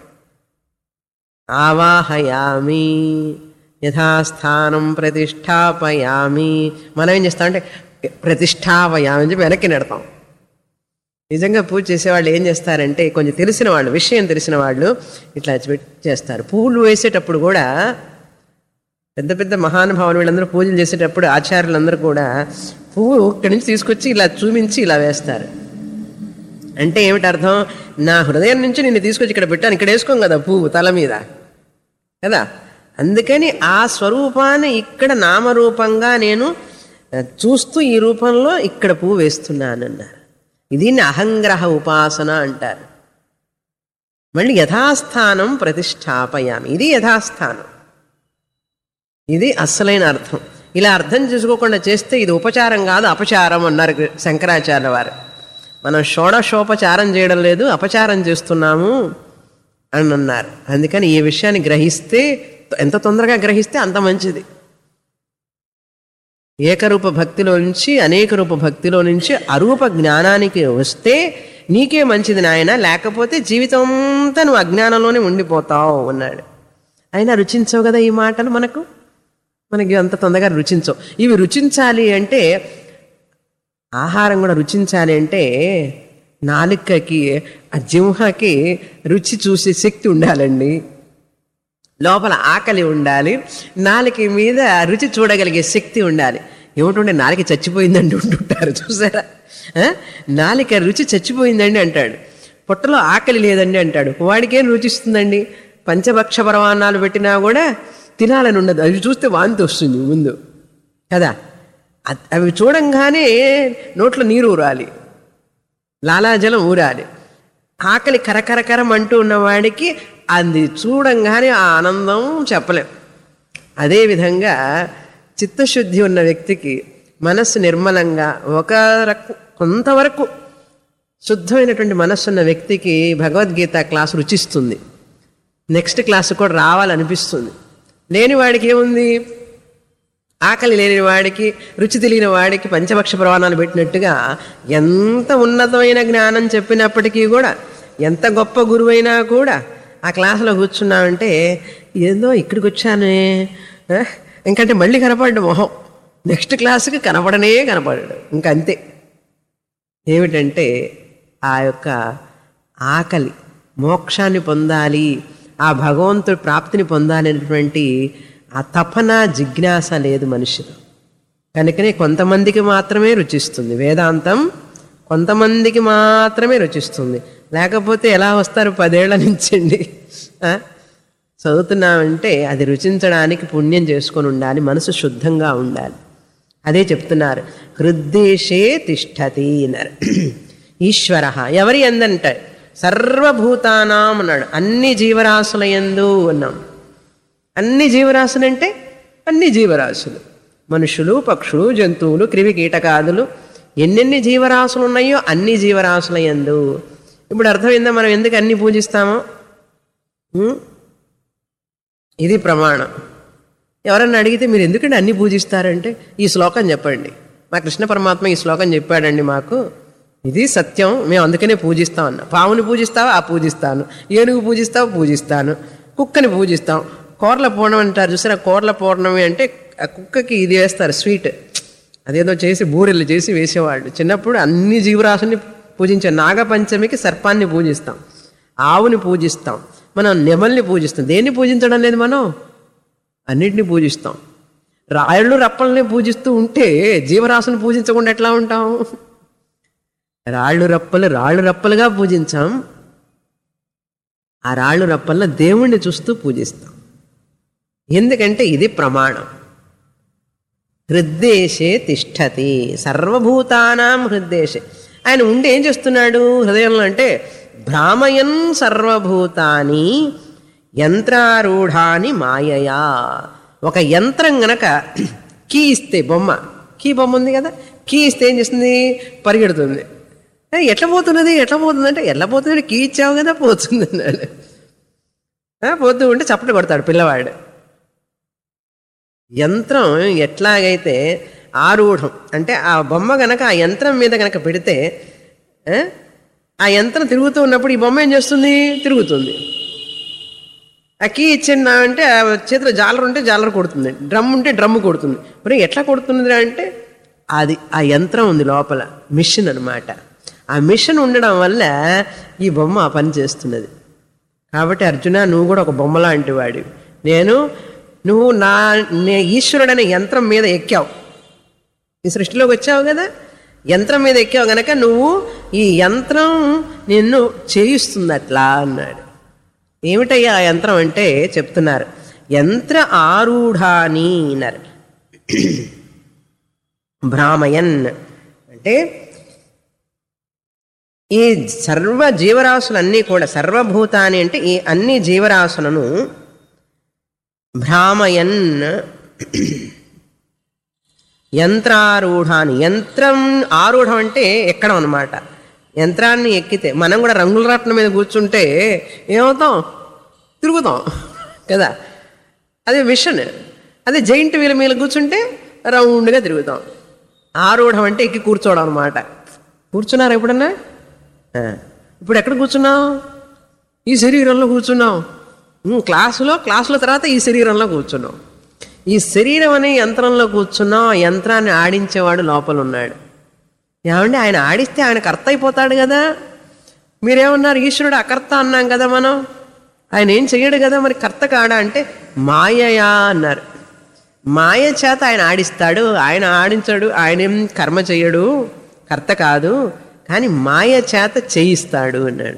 ఆవాహయామి యథాస్థానం ప్రతిష్టాపయామి మనం ఏం చేస్తామంటే ప్రతిష్టాపయామి అని చెప్పి వెనక్కి నెడతాం నిజంగా పూజ చేసేవాళ్ళు ఏం చేస్తారంటే కొంచెం తెలిసిన వాళ్ళు విషయం తెలిసిన వాళ్ళు ఇట్లా పెట్టి చేస్తారు పూలు వేసేటప్పుడు కూడా పెద్ద పెద్ద మహానుభావులు వీళ్ళందరూ పూజలు చేసేటప్పుడు ఆచార్యులందరూ కూడా పువ్వు ఇక్కడి నుంచి తీసుకొచ్చి ఇలా చూపించి ఇలా వేస్తారు అంటే ఏమిటి అర్థం నా హృదయం నుంచి నిన్ను తీసుకొచ్చి ఇక్కడ పెట్టాను ఇక్కడ వేసుకోం కదా పువ్వు తల మీద కదా అందుకని ఆ స్వరూపాన్ని ఇక్కడ నామరూపంగా నేను ఆ, చూస్తూ ఈ రూపంలో ఇక్కడ పువ్వు వేస్తున్నానన్నారు దీన్ని అహంగ్రహ ఉపాసన అంటారు మళ్ళీ యథాస్థానం ప్రతిష్టాపయామి ఇది యథాస్థానం ఇది అస్సలైన అర్థం ఇలా అర్థం చేసుకోకుండా చేస్తే ఇది ఉపచారం కాదు అపచారం అన్నారు శంకరాచార్య వారు మనం షోడశోపచారం చేయడం లేదు అపచారం చేస్తున్నాము అని అన్నారు అందుకని ఈ విషయాన్ని గ్రహిస్తే ఎంత తొందరగా గ్రహిస్తే అంత మంచిది ఏకరూప భక్తిలో నుంచి అనేక రూప భక్తిలో నుంచి అరూప జ్ఞానానికి వస్తే నీకే మంచిది నాయన లేకపోతే జీవితం అంతా నువ్వు అజ్ఞానంలోనే ఉండిపోతావు అన్నాడు అయినా రుచించవు కదా ఈ మాటలు మనకు మనకి అంత తొందరగా రుచించవు ఇవి రుచించాలి అంటే ఆహారం కూడా రుచించాలి అంటే నాలుకకి ఆ జింహకి రుచి చూసే శక్తి ఉండాలండి లోపల ఆకలి ఉండాలి నాలుక మీద రుచి చూడగలిగే శక్తి ఉండాలి ఏమిటంటే నాలుక చచ్చిపోయిందండి ఉంటుంటారు చూసారా ఆ? నాలుక రుచి చచ్చిపోయిందండి అంటాడు పొట్టలో ఆకలి లేదండి అంటాడు వాడికేం రుచిస్తుందండి పంచభక్ష పరమాన్నాలు పెట్టినా కూడా తినాలని ఉండదు అవి చూస్తే వాంతి వస్తుంది ముందు కదా అ- అవి చూడంగానే నోట్లో నీరు ఊరాలి లాలాజలం ఊరాలి ఆకలి కరకరకరం అంటూ ఉన్నవాడికి అది చూడంగానే ఆ ఆనందం చెప్పలేం అదేవిధంగా చిత్తశుద్ధి ఉన్న వ్యక్తికి మనస్సు నిర్మలంగా ఒక రక కొంతవరకు శుద్ధమైనటువంటి మనస్సు ఉన్న వ్యక్తికి భగవద్గీత క్లాసు రుచిస్తుంది నెక్స్ట్ క్లాస్ కూడా రావాలనిపిస్తుంది లేని వాడికి ఏముంది ఆకలి లేని వాడికి రుచి తెలియని వాడికి పంచభక్ష ప్రమాణాలు పెట్టినట్టుగా ఎంత ఉన్నతమైన జ్ఞానం చెప్పినప్పటికీ కూడా ఎంత గొప్ప గురువైనా కూడా ఆ క్లాసులో కూర్చున్నామంటే ఏందో ఇక్కడికి వచ్చానే ఆ? ఇంకంటే మళ్ళీ కనపడ్డు మొహం నెక్స్ట్ క్లాసుకి కనపడనే కనపడాడు ఇంకంతే ఏమిటంటే ఆ యొక్క ఆకలి మోక్షాన్ని పొందాలి ఆ భగవంతుడి ప్రాప్తిని పొందాలి అనేటువంటి ఆ తపన జిజ్ఞాస లేదు మనిషిలో కనుకనే కొంతమందికి మాత్రమే రుచిస్తుంది వేదాంతం కొంతమందికి మాత్రమే రుచిస్తుంది లేకపోతే ఎలా వస్తారు పదేళ్ల నుంచండి ఆ? చదువుతున్నామంటే అది రుచించడానికి పుణ్యం చేసుకొని ఉండాలి మనసు శుద్ధంగా ఉండాలి అదే చెప్తున్నారు హృద్దేశే తిష్టతి అన్నారు ఈశ్వర ఎవరి ఎందంటే సర్వభూతానాం అన్నాడు అన్ని జీవరాశుల ఎందు అన్నాం అన్ని జీవరాశులు అంటే అన్ని జీవరాశులు మనుషులు పక్షులు జంతువులు క్రిమి కీటకాదులు ఎన్నెన్ని జీవరాశులు ఉన్నాయో అన్ని జీవరాశుల యందు ఇప్పుడు అర్థమైందా మనం ఎందుకు అన్ని పూజిస్తామో ఉం? ఇది ప్రమాణం ఎవరన్నా అడిగితే మీరు ఎందుకంటే అన్ని పూజిస్తారంటే ఈ శ్లోకం చెప్పండి మా కృష్ణ పరమాత్మ ఈ శ్లోకం చెప్పాడండి మాకు ఇది సత్యం మేము అందుకనే పూజిస్తాం అన్న పావుని పూజిస్తావా ఆ పూజిస్తాను ఏనుగు పూజిస్తావా పూజిస్తాను కుక్కని పూజిస్తాం కోర్ల పూర్ణం అంటారు చూసారా కోర్ల పూర్ణమి అంటే ఆ కుక్కకి ఇది వేస్తారు స్వీట్ అదేదో చేసి బూరెలు చేసి వేసేవాళ్ళు చిన్నప్పుడు అన్ని జీవరాశుల్ని పూజించే నాగపంచమికి సర్పాన్ని పూజిస్తాం ఆవుని పూజిస్తాం మనం నెమల్ని పూజిస్తాం దేన్ని పూజించడం లేదు మనం అన్నిటిని పూజిస్తాం రాయళ్ళు రప్పల్ని పూజిస్తూ ఉంటే జీవరాశుని పూజించకుండా ఎట్లా ఉంటాం రాళ్ళు రప్పలు రాళ్ళు రప్పలుగా పూజించాం ఆ రాళ్ళు రప్పల్లో దేవుణ్ణి చూస్తూ పూజిస్తాం ఎందుకంటే ఇది ప్రమాణం హృద్దేశే తిష్టతి సర్వభూతానాం హృద్దేశే ఆయన ఉండి ఏం చేస్తున్నాడు హృదయంలో అంటే భ్రామయన్ సర్వభూతాని యంత్రారూఢాని మాయయా ఒక యంత్రం గనక కీ ఇస్తే బొమ్మ కీ బొమ్మ ఉంది కదా కీ ఇస్తే ఏం చేస్తుంది పరిగెడుతుంది ఏ, ఎట్లా పోతున్నది ఎట్లా పోతుంది అంటే ఎట్లా పోతుంది కీ ఇచ్చావు కదా పోతుంది అన్నాడు ఆ, పోతూ ఉంటే చప్పట కొడతాడు పిల్లవాడు యంత్రం ఎట్లాగైతే ఆరూఢం అంటే ఆ బొమ్మ గనక ఆ యంత్రం మీద గనక పెడితే ఆ, ఆ యంత్రం తిరుగుతూ ఉన్నప్పుడు ఈ బొమ్మ ఏం చేస్తుంది తిరుగుతుంది ఆ కీ ఇచ్చిందా అంటే ఆ చేతిలో జాలర్ ఉంటే జాలర్ కొడుతుంది డ్రమ్ ఉంటే డ్రమ్ కొడుతుంది మరి ఎట్లా కొడుతుంది అంటే అది ఆ యంత్రం ఉంది లోపల మిషన్ అన్నమాట ఆ మిషన్ ఉండడం వల్ల ఈ బొమ్మ ఆ పని చేస్తున్నది కాబట్టి అర్జున నువ్వు కూడా ఒక బొమ్మ లాంటి వాడివి నేను నువ్వు నా నే ఈశ్వరుడనే యంత్రం మీద ఎక్కావు ఈ సృష్టిలోకి వచ్చావు కదా యంత్రం మీద ఎక్కావు గనక నువ్వు ఈ యంత్రం నిన్ను చేయిస్తుంది అట్లా అన్నాడు ఏమిటయ్యా ఆ యంత్రం అంటే చెప్తున్నారు యంత్ర ఆరూఢాని అన్నారు భ్రామయన్ అంటే ఈ సర్వ జీవరాశులన్నీ కూడా సర్వభూతాని అంటే ఈ అన్ని జీవరాశులను భ్రామయన్ యంత్రారూఢాన్ని యంత్రం ఆరూఢం అంటే ఎక్కడం అనమాట యంత్రాన్ని ఎక్కితే మనం కూడా రంగుల రాట్ల మీద కూర్చుంటే ఏమవుతాం తిరుగుతాం కదా అదే మిషన్ అదే జైంట్ వీల్ మీద కూర్చుంటే రౌండ్గా తిరుగుతాం ఆరూఢం అంటే ఎక్కి కూర్చోవడం అనమాట కూర్చున్నారా ఎప్పుడన్నా ఆ. ఇప్పుడు ఎక్కడ కూర్చున్నాం ఈ శరీరంలో కూర్చున్నాం ఉమ్, క్లాసులో క్లాసుల తర్వాత ఈ శరీరంలో కూర్చున్నాం ఈ శరీరం అనే యంత్రంలో కూర్చున్నాం ఆ యంత్రాన్ని ఆడించేవాడు లోపల ఉన్నాడు ఏమండి ఆయన ఆడిస్తే ఆయన కర్త అయిపోతాడు కదా మీరేమన్నారు ఈశ్వరుడు అకర్త అన్నాం కదా మనం ఆయన ఏం చెయ్యడు కదా మరి కర్త కాడా అంటే మాయయా అన్నారు మాయ చేత ఆయన ఆడిస్తాడు ఆయన ఆడించాడు ఆయన ఏం కర్మ చెయ్యడు కర్త కాదు కానీ మాయ చేత చేయిస్తాడు అన్నాడు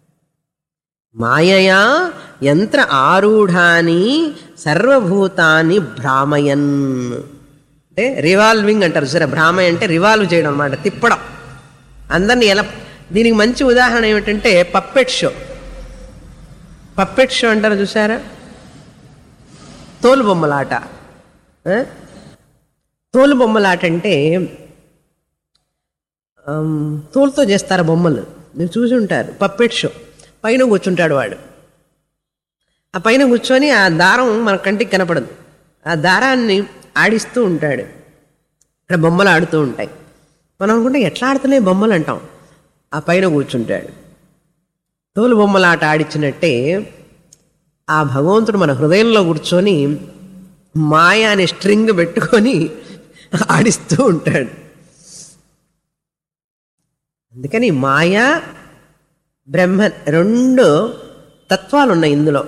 మాయయా యంత్ర ఆరూఢాని సర్వభూతాన్ని భ్రామయన్ అంటే రివాల్వింగ్ అంటారు సరే భ్రామయ అంటే రివాల్వ్ చేయడం అనమాట తిప్పడం అందరిని ఎలా దీనికి మంచి ఉదాహరణ ఏమిటంటే పప్పెట్ షో పప్పెట్ షో అంటారు చూసారా తోలు బొమ్మలాట ఆ? తోలు బొమ్మలాట అంటే ఆమ్, తోలుతో చేస్తారు బొమ్మలు మీరు చూసి ఉంటారు పప్పెట్ షో పైన కూర్చుంటాడు వాడు ఆ పైన కూర్చొని ఆ దారం మన కంటికి కనపడదు ఆ దారాన్ని ఆడిస్తూ ఉంటాడు ఇక్కడ బొమ్మలు ఆడుతూ ఉంటాయి మనం అనుకుంటే ఎట్లా ఆడుతున్నాయి బొమ్మలు అంటాం ఆ పైన కూర్చుంటాడు తోలు బొమ్మలాట ఆడిచ్చినట్టే ఆ భగవంతుడు మన హృదయంలో కూర్చొని మాయ అనే స్ట్రింగ్ పెట్టుకొని ఆడిస్తూ ఉంటాడు అందుకని మాయ బ్రహ్మ రెండు తత్వాలు ఉన్నాయి ఇందులో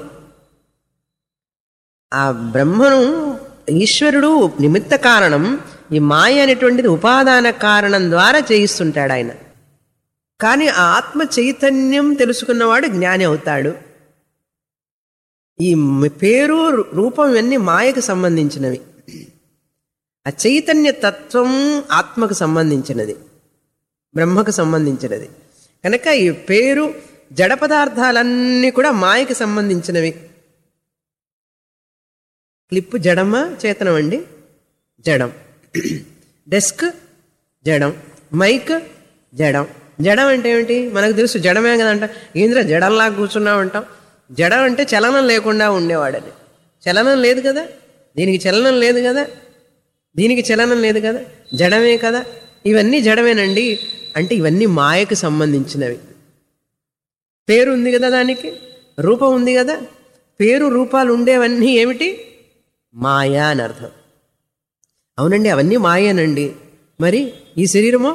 ఆ బ్రహ్మను ఈశ్వరుడు నిమిత్త కారణం ఈ మాయ అనేటువంటిది ఉపాదాన కారణం ద్వారా చేయిస్తుంటాడు ఆయన కానీ ఆ ఆత్మ చైతన్యం తెలుసుకున్నవాడు జ్ఞాని అవుతాడు ఈ మ- పేరు రు- రూపం ఇవన్నీ మాయకు సంబంధించినవి ఆ చైతన్య తత్వం ఆత్మకు సంబంధించినది బ్రహ్మకు సంబంధించినది కనుక ఈ పేరు జడ పదార్థాలన్నీ కూడా మాయకు సంబంధించినవి క్లిప్పు జడమా చేతనం అండి జడం డెస్క్ జడం మైక్ జడం జడం అంటే ఏమిటి మనకు తెలుసు జడమే కదంట ఏంద్ర జడంలా కూర్చున్నా ఉంటాం జడం అంటే చలనం లేకుండా ఉండేవాడని చలనం లేదు కదా దీనికి చలనం లేదు కదా దీనికి చలనం లేదు కదా జడమే కదా ఇవన్నీ జడమేనండి అంటే ఇవన్నీ మాయకు సంబంధించినవి పేరు ఉంది కదా దానికి రూపం ఉంది కదా పేరు రూపాలు ఉండేవన్నీ ఏమిటి మాయా అని అర్థం అవునండి అవన్నీ మాయేనండి మరి ఈ శరీరమో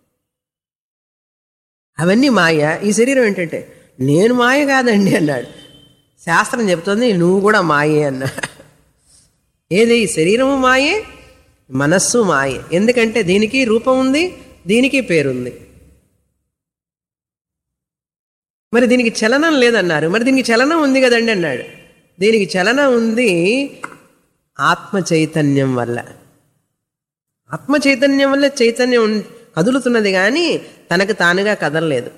అవన్నీ మాయ ఈ శరీరం ఏంటంటే నేను మాయ కాదండి అన్నాడు శాస్త్రం చెప్తుంది నువ్వు కూడా మాయే అన్నా ఏది ఈ శరీరము మాయే మనస్సు మాయే ఎందుకంటే దీనికి రూపం ఉంది దీనికి పేరుంది మరి దీనికి చలనం లేదన్నారు మరి దీనికి చలనం ఉంది కదండి అన్నాడు దీనికి చలనం ఉంది ఆత్మ చైతన్యం వల్ల ఆత్మ చైతన్యం వల్ల చైతన్యం ఉన్- కదులుతున్నది కానీ తనకు తానుగా కదలలేదు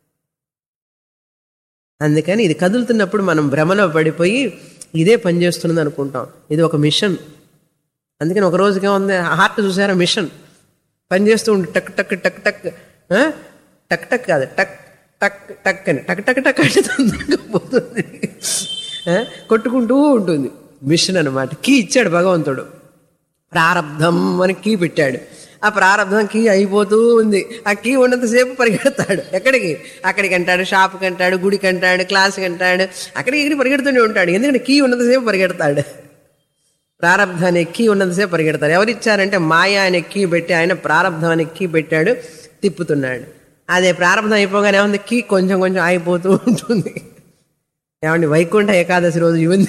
అందుకని ఇది కదులుతున్నప్పుడు మనం భ్రమలో పడిపోయి ఇదే పనిచేస్తున్నది అనుకుంటాం ఇది ఒక మిషన్ అందుకని ఒక రోజుకి ఉంది హార్ట్ చూసారా మిషన్ పనిచేస్తూ ఉండి టక్ టక్ టక్ టక్ ఆ? టక్ టక్ కాదు టక్ టక్ టక్ అని టక్ టక్ టక్ అంటే తొందరగా పోతుంది ఆ? కొట్టుకుంటూ ఉంటుంది మిషన్ అనమాట కీ ఇచ్చాడు భగవంతుడు ప్రారంధం అని కీ పెట్టాడు ఆ ప్రారంధం కీ అయిపోతూ ఉంది ఆ కీ ఉన్నంతసేపు పరిగెడతాడు ఎక్కడికి అక్కడికి అంటాడు షాప్కి అంటాడు గుడికి అంటాడు క్లాస్కి అంటాడు అక్కడికి ఇక్కడికి పరిగెడుతూనే ఉంటాడు ఎందుకంటే కీ ఉన్నంతసేపు పరిగెడతాడు ప్రారంధం అనే కీ ఉన్నంతసేపు పరిగెడతారు ఎవరిచ్చారంటే మాయా అనే కీ పెట్టి ఆయన ప్రారంధం అనే కీ పెట్టాడు తిప్పుతున్నాడు అదే ప్రారంభం అయిపోగానే ఏముంది కీ కొంచెం కొంచెం అయిపోతూ ఉంటుంది ఏమండి వైకుంఠ ఏకాదశి రోజు ఇవన్నీ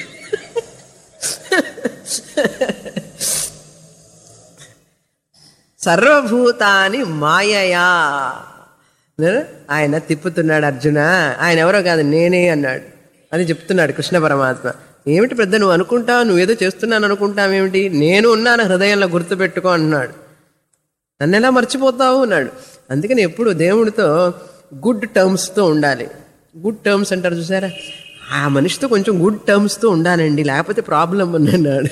సర్వభూతాని మాయయా ఆయన తిప్పుతున్నాడు అర్జున ఆయన ఎవరో కాదు నేనే అన్నాడు అని చెప్తున్నాడు కృష్ణ పరమాత్మ ఏమిటి పెద్ద నువ్వు అనుకుంటావు నువ్వేదో చేస్తున్నాను అనుకుంటావేమిటి నేను ఉన్నాను హృదయంలో గుర్తుపెట్టుకో అన్నాడు నన్ను ఎలా మర్చిపోతావు అన్నాడు అందుకని ఎప్పుడు దేవుడితో గుడ్ టర్మ్స్తో ఉండాలి గుడ్ టర్మ్స్ అంటారు చూసారా ఆ మనిషితో కొంచెం గుడ్ టర్మ్స్తో ఉండాలండి లేకపోతే ప్రాబ్లం అని అన్నాడు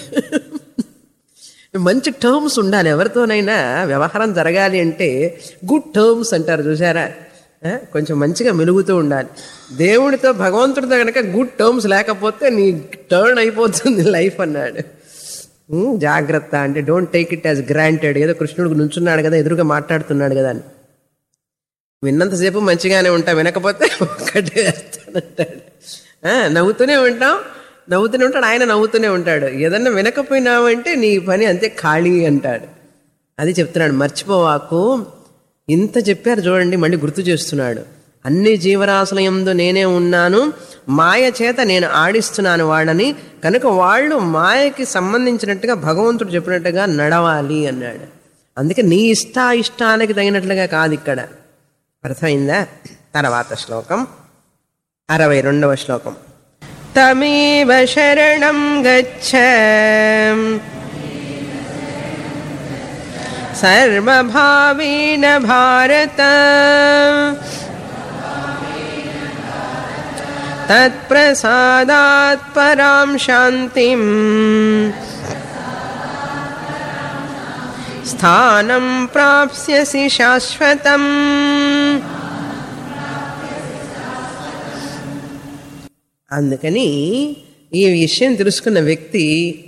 మంచి టర్మ్స్ ఉండాలి ఎవరితోనైనా వ్యవహారం జరగాలి అంటే గుడ్ టర్మ్స్ అంటారు చూసారా ఆ, కొంచెం మంచిగా మెలుగుతూ ఉండాలి దేవుడితో భగవంతుడితో కనుక గుడ్ టర్మ్స్ లేకపోతే నీ టర్న్ అయిపోతుంది లైఫ్ అన్నాడు ఉమ్, జాగ్రత్త అంటే don't take it as granted ఏదో కృష్ణుడికి నుంచున్నాడు కదా ఎదురుగా మాట్లాడుతున్నాడు కదా అని విన్నంతసేపు మంచిగానే ఉంటాం వినకపోతే ఒక్కటే వేస్తానంటాడు ఆ, నవ్వుతూనే ఉంటాం నవ్వుతూనే ఉంటాడు ఆయన నవ్వుతూనే ఉంటాడు ఏదన్నా వినకపోయినావంటే నీ పని అంతే ఖాళీ అంటాడు అది చెప్తున్నాడు మర్చిపోవాకు ఇంత చెప్పారు చూడండి మళ్ళీ గుర్తు చేస్తున్నాడు అన్ని జీవరాశుల యందు నేనే ఉన్నాను మాయ చేత నేను ఆడిస్తున్నాను వాళ్ళని కనుక వాళ్ళు మాయకి సంబంధించినట్టుగా భగవంతుడు చెప్పినట్టుగా నడవాలి అన్నాడు అందుకే నీ ఇష్ట ఇష్టానికి తగినట్లుగా కాదు ఇక్కడ అర్థమైందా తర్వాత శ్లోకం అరవై రెండవ శ్లోకం తమేవ శరణం గచ్చ సర్వభావేన భారత తత్ప్రసాదాత్ పరాం శాంతిం స్థానం ప్రాప్స్యసి శాశ్వతం అందుకని ఈ విషయం తెలుసుకున్న వ్యక్తి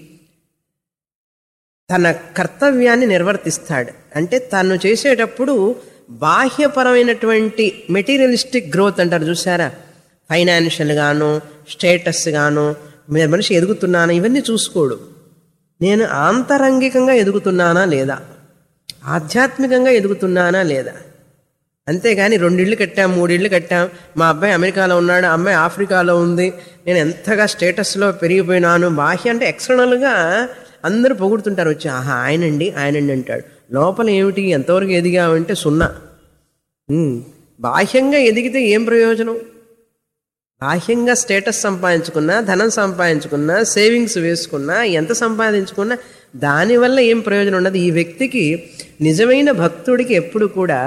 తన కర్తవ్యాన్ని నిర్వర్తిస్తాడు అంటే తను చేసేటప్పుడు బాహ్యపరమైనటువంటి మెటీరియలిస్టిక్ గ్రోత్ అంటారు చూసారా ఫైనాన్షియల్ గాను స్టేటస్ గాను మీ- మనిషి ఎదుగుతున్నానా ఇవన్నీ చూసుకోడు నేను ఆంతరంగికంగా ఎదుగుతున్నానా లేదా ఆధ్యాత్మికంగా ఎదుగుతున్నానా లేదా అంతేగాని రెండిళ్ళు కట్టాం మూడిళ్ళు కట్టాం మా అబ్బాయి అమెరికాలో ఉన్నాడు అమ్మాయి ఆఫ్రికాలో ఉంది నేను ఎంతగా స్టేటస్లో పెరిగిపోయినాను బాహ్య అంటే ఎక్స్టర్నల్గా అందరూ పొగుడుతుంటారు వచ్చి ఆహా ఆయనండి ఆయనండి అంటాడు లోపల ఏమిటి ఎంతవరకు ఎదిగావంటే సున్నా ఉమ్, బాహ్యంగా ఎదిగితే ఏం ప్రయోజనం బాహ్యంగా స్టేటస్ సంపాదించుకున్నా ధనం సంపాదించుకున్నా సేవింగ్స్ వేసుకున్నా ఎంత సంపాదించుకున్నా దానివల్ల ఏం ప్రయోజనం ఉండదు ఈ వ్యక్తికి నిజమైన భక్తుడికి ఎప్పుడు కూడా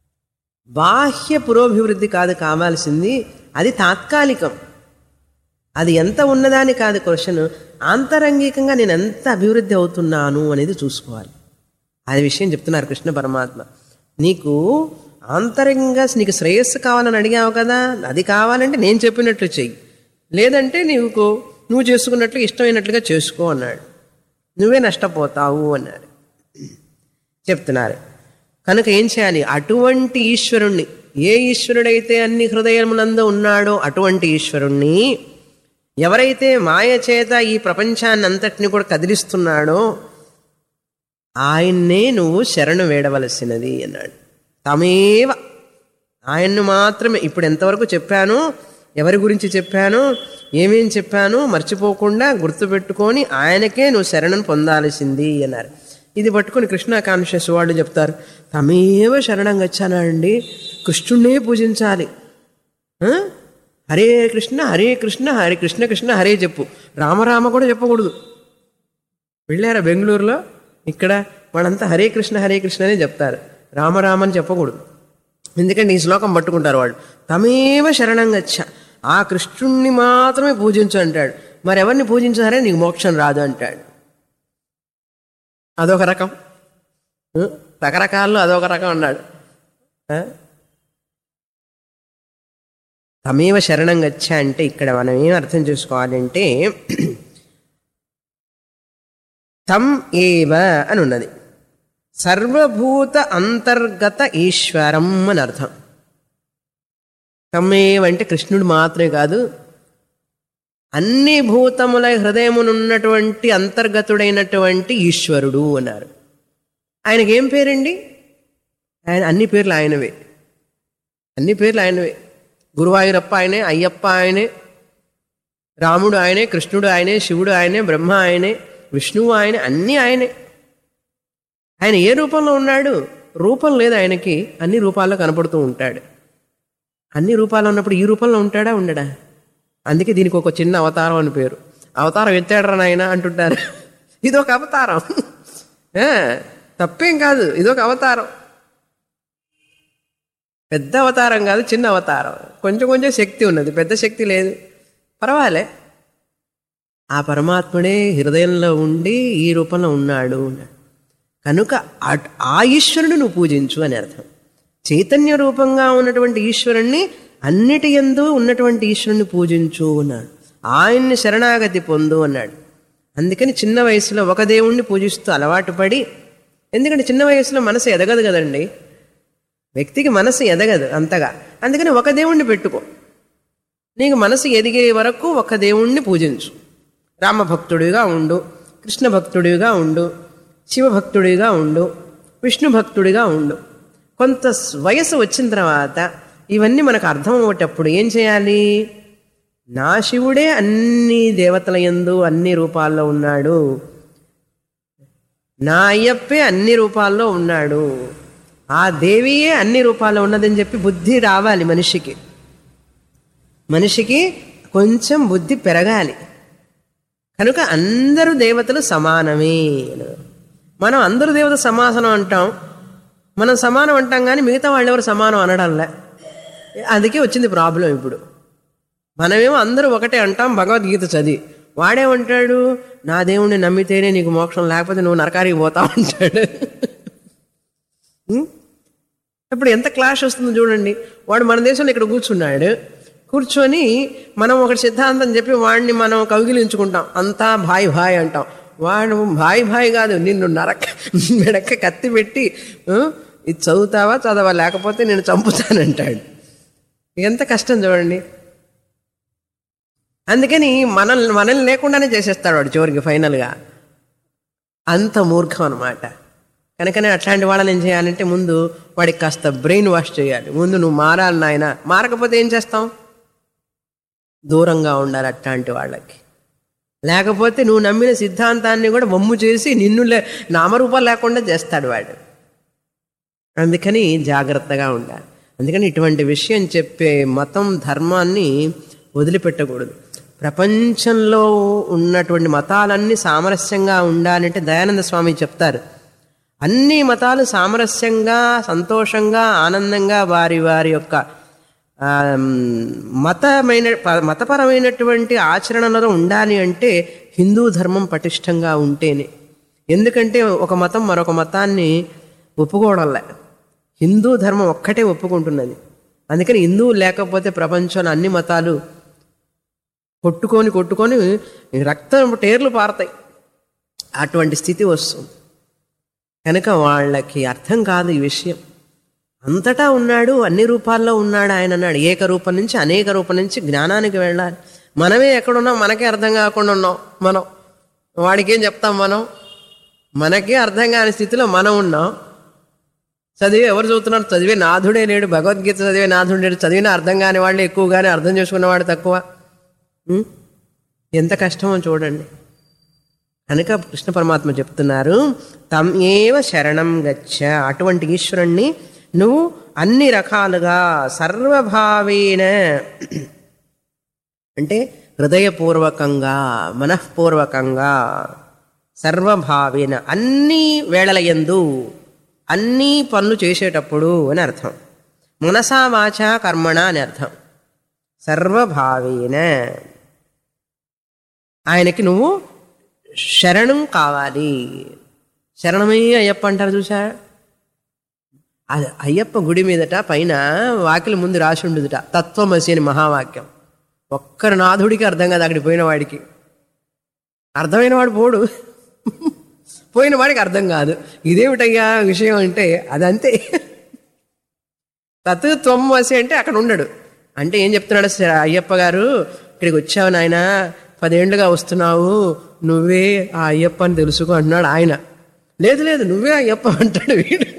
బాహ్య పురోభివృద్ధి కాదు కావాల్సింది అది తాత్కాలికం అది ఎంత ఉన్నదాని కాదు క్వశ్చన్ ఆంతరంగికంగా నేను ఎంత అభివృద్ధి అవుతున్నాను అనేది చూసుకోవాలి అది విషయం చెప్తున్నారు కృష్ణ పరమాత్మ నీకు ఆంతరంగంగా నీకు శ్రేయస్సు కావాలని అడిగావు కదా అది కావాలంటే నేను చెప్పినట్లు చెయ్యి లేదంటే నీకు నువ్వు చేసుకున్నట్లు ఇష్టమైనట్లుగా చేసుకో అన్నాడు నువ్వే నష్టపోతావు అన్నాడు చెప్తున్నారు కనుక ఏం చేయాలి అటువంటి ఈశ్వరుణ్ణి ఏ ఈశ్వరుడైతే అన్ని హృదయములందు ఉన్నాడో అటువంటి ఈశ్వరుణ్ణి ఎవరైతే మాయ చేత ఈ ప్రపంచాన్ని అంతటిని కూడా కదిలిస్తున్నాడో ఆయన్నే నువ్వు శరణు వేడవలసినది అన్నాడు తమేవ ఆయన్ను మాత్రమే ఇప్పుడు ఎంతవరకు చెప్పాను ఎవరి గురించి చెప్పాను ఏమేం చెప్పాను మర్చిపోకుండా గుర్తుపెట్టుకొని ఆయనకే నువ్వు శరణను పొందాల్సింది అన్నారు ఇది పట్టుకొని కృష్ణ కాన్షియస్ వాళ్ళు చెప్తారు తమేవ శరణం గచ్చానండి కృష్ణుణ్ణే పూజించాలి ఆ? హరే కృష్ణ హరే కృష్ణ హరే కృష్ణ కృష్ణ హరే చెప్పు రామరామ కూడా చెప్పకూడదు వెళ్ళారా బెంగళూరులో ఇక్కడ వాళ్ళంతా హరే కృష్ణ హరే కృష్ణ అనే చెప్తారు రామరామ అని చెప్పకూడదు ఎందుకంటే ఈ శ్లోకం పట్టుకుంటారు వాళ్ళు తమేవ శరణం గచ్చ ఆ కృష్ణుణ్ణి మాత్రమే పూజించు అంటాడు మరి ఎవరిని పూజించారే నీకు మోక్షం రాదు అంటాడు అదొక రకం ఆ? రకరకాల్లో అదొక రకం అన్నాడు ఆ? తమేవ శరణం గచ్చ అంటే ఇక్కడ మనం ఏం అర్థం చేసుకోవాలంటే తం ఏవ అని ఉన్నది సర్వభూత అంతర్గత ఈశ్వరం అని అర్థం తమ్మేవ అంటే కృష్ణుడు మాత్రమే కాదు అన్ని భూతముల హృదయమునున్నటువంటి అంతర్గతుడైనటువంటి ఈశ్వరుడు అన్నారు ఆయనకి ఏం పేరండి ఆయన అన్ని పేర్లు ఆయనవే అన్ని పేర్లు ఆయనవే గురువాయూరప్ప ఆయనే అయ్యప్ప ఆయనే రాముడు ఆయనే కృష్ణుడు ఆయనే శివుడు ఆయనే బ్రహ్మ ఆయనే విష్ణువు ఆయనే అన్నీ ఆయనే ఆయన ఏ రూపంలో ఉన్నాడు రూపం లేదు ఆయనకి అన్ని రూపాల్లో కనపడుతూ ఉంటాడు అన్ని రూపాల్లో ఉన్నప్పుడు ఈ రూపంలో ఉంటాడా ఉండడా అందుకే దీనికి ఒక చిన్న అవతారం అని పేరు అవతారం ఎత్తాడరా నాయన అంటుంటారు ఇదొక అవతారం ఆ, తప్పేం కాదు ఇదొక అవతారం పెద్ద అవతారం కాదు చిన్న అవతారం కొంచెం కొంచెం శక్తి ఉన్నది పెద్ద శక్తి లేదు పర్వాలే ఆ పరమాత్ముడే హృదయంలో ఉండి ఈ రూపంలో ఉన్నాడు అన్నాడు. కనుక అట్- ఆ ఈశ్వరుని నువ్వు పూజించు అని అర్థం చైతన్య రూపంగా ఉన్నటువంటి ఈశ్వరుణ్ణి అన్నిటి ఎందు ఉన్నటువంటి ఈశ్వరుణ్ణి పూజించు అన్నాడు ఆయన్ని శరణాగతి పొందు అన్నాడు అందుకని చిన్న వయసులో ఒక దేవుణ్ణి పూజిస్తూ అలవాటు పడి ఎందుకంటే చిన్న వయసులో మనసు ఎదగదు కదండి వ్యక్తికి మనసు ఎదగదు అంతగా అందుకని ఒక దేవుణ్ణి పెట్టుకో నీకు మనసు ఎదిగే వరకు ఒక దేవుణ్ణి పూజించు రామభక్తుడిగా ఉండు కృష్ణ భక్తుడిగా ఉండు శివభక్తుడిగా ఉండు విష్ణు భక్తుడిగా ఉండు కొంత స్- వయసు వచ్చిన తర్వాత ఇవన్నీ మనకు అర్థం అయ్యేటప్పుడు ఏం చేయాలి నా శివుడే అన్ని దేవతల యందు అన్ని రూపాల్లో ఉన్నాడు నా అయ్యప్పే అన్ని రూపాల్లో ఉన్నాడు ఆ దేవియే అన్ని రూపాల్లో ఉన్నదని చెప్పి బుద్ధి రావాలి మనిషికి మనిషికి కొంచెం బుద్ధి పెరగాలి కనుక అందరూ దేవతలు సమానమే మనం అందరూ దేవత సమాసనం అంటాం మనం సమానం అంటాం కానీ మిగతా వాళ్ళు ఎవరు సమానం అనడంలే అందుకే వచ్చింది ప్రాబ్లం ఇప్పుడు మనమేమో అందరూ ఒకటే అంటాం భగవద్గీత చదివి వాడేమంటాడు నా దేవుణ్ణి నమ్మితేనే నీకు మోక్షం లేకపోతే నువ్వు నరకానికి పోతావు అంటాడు ఉం? ఇప్పుడు ఎంత క్లాష్ వస్తుందో చూడండి వాడు మన దేశంలో ఇక్కడ కూర్చున్నాడు కూర్చొని మనం ఒకటి సిద్ధాంతం చెప్పి వాడిని మనం కౌగిలించుకుంటాం అంతా భాయ్ భాయ్ అంటాం వాడు భాయ్ భాయ్ కాదు నిన్ను నరక మెడక్క కత్తి పెట్టి "ఆ, ఇది చదువుతావా చదవా లేకపోతే నేను చంపుతానంటాడు ఎంత కష్టం చూడండి అందుకని మనల్ని మనల్ని లేకుండానే చేసేస్తాడు వాడు చివరికి ఫైనల్గా అంత మూర్ఖం అనమాట కనుకనే అట్లాంటి వాళ్ళని ఏం చేయాలంటే ముందు వాడికి కాస్త బ్రెయిన్ వాష్ చేయాలి ముందు నువ్వు మారాలి నాయన మారకపోతే ఏం చేస్తాం దూరంగా ఉండాలి అట్లాంటి వాళ్ళకి లేకపోతే నువ్వు నమ్మిన సిద్ధాంతాన్ని కూడా బొమ్ము చేసి నిన్ను లే నామరూపాలు లేకుండా చేస్తాడు వాడు అందుకని జాగ్రత్తగా ఉండాలి అందుకని ఇటువంటి విషయం చెప్పే మతం ధర్మాన్ని వదిలిపెట్టకూడదు ప్రపంచంలో ఉన్నటువంటి మతాలన్నీ సామరస్యంగా ఉండాలంటే దయానంద స్వామి చెప్తారు అన్ని మతాలు సామరస్యంగా సంతోషంగా ఆనందంగా వారి వారి యొక్క ఆ, మతమైన ప- మతపరమైనటువంటి ఆచరణలో ఉండాలి అంటే హిందూ ధర్మం పటిష్టంగా ఉంటేనే ఎందుకంటే ఒక మతం మరొక మతాన్ని ఒప్పుకోవడంలే హిందూ ధర్మం ఒక్కటే ఒప్పుకుంటున్నది అందుకని హిందువు లేకపోతే ప్రపంచంలో అన్ని మతాలు కొట్టుకొని కొట్టుకొని రక్తం టేర్లు పారతాయి అటువంటి స్థితి వస్తుంది కనుక వాళ్ళకి అర్థం కాదు ఈ విషయం అంతటా ఉన్నాడు అన్ని రూపాల్లో ఉన్నాడు ఆయన అన్నాడు ఏక రూపం నుంచి అనేక రూపం నుంచి జ్ఞానానికి వెళ్ళాలి మనమే ఎక్కడున్నాం మనకే అర్థం కాకుండా ఉన్నాం మనం వాడికేం చెప్తాం మనం మనకే అర్థం కాని స్థితిలో మనం ఉన్నాం చదివి ఎవరు చదువుతున్నారు చదివే నాథుడే లేడు భగవద్గీత చదివే నాథుడే లేడు చదివిన అర్థం కాని వాళ్ళు ఎక్కువగానే అర్థం చేసుకున్నవాడు తక్కువ ఉం? ఎంత కష్టమో చూడండి కనుక కృష్ణ పరమాత్మ చెప్తున్నారు తం ఏవ శరణం గచ్చ అటువంటి ఈశ్వరుణ్ణి నువ్వు అన్ని రకాలుగా సర్వభావేన అంటే హృదయపూర్వకంగా మనఃపూర్వకంగా సర్వభావేన అన్ని వేళల యందు అన్ని పనులు చేసేటప్పుడు అని అర్థం మనసా వాచ కర్మణ అని అర్థం సర్వభావేన ఆయనకి నువ్వు శరణం కావాలి శరణమే అయ్యప్ప అంటారు చూసా అది అయ్యప్ప గుడి మీదట పైన వాకిలి ముందు రాసి ఉండుదుట తత్వమసి అని మహావాక్యం ఒక్కరు నాథుడికి అర్థం కాదు అక్కడికి పోయిన వాడికి అర్థమైన వాడు పోడు పోయిన వాడికి అర్థం కాదు ఇదేమిటయ్యా విషయం అంటే అదంతే తత్ త్వమసి అంటే అక్కడ ఉండడు అంటే ఏం చెప్తున్నాడు స- అయ్యప్ప గారు ఇక్కడికి వచ్చావు నాయన పదేళ్లుగా వస్తున్నావు నువ్వే ఆ అయ్యప్ప అని తెలుసుకో అంటున్నాడు ఆయన లేదు లేదు నువ్వే అయ్యప్ప అంటాడు వీడు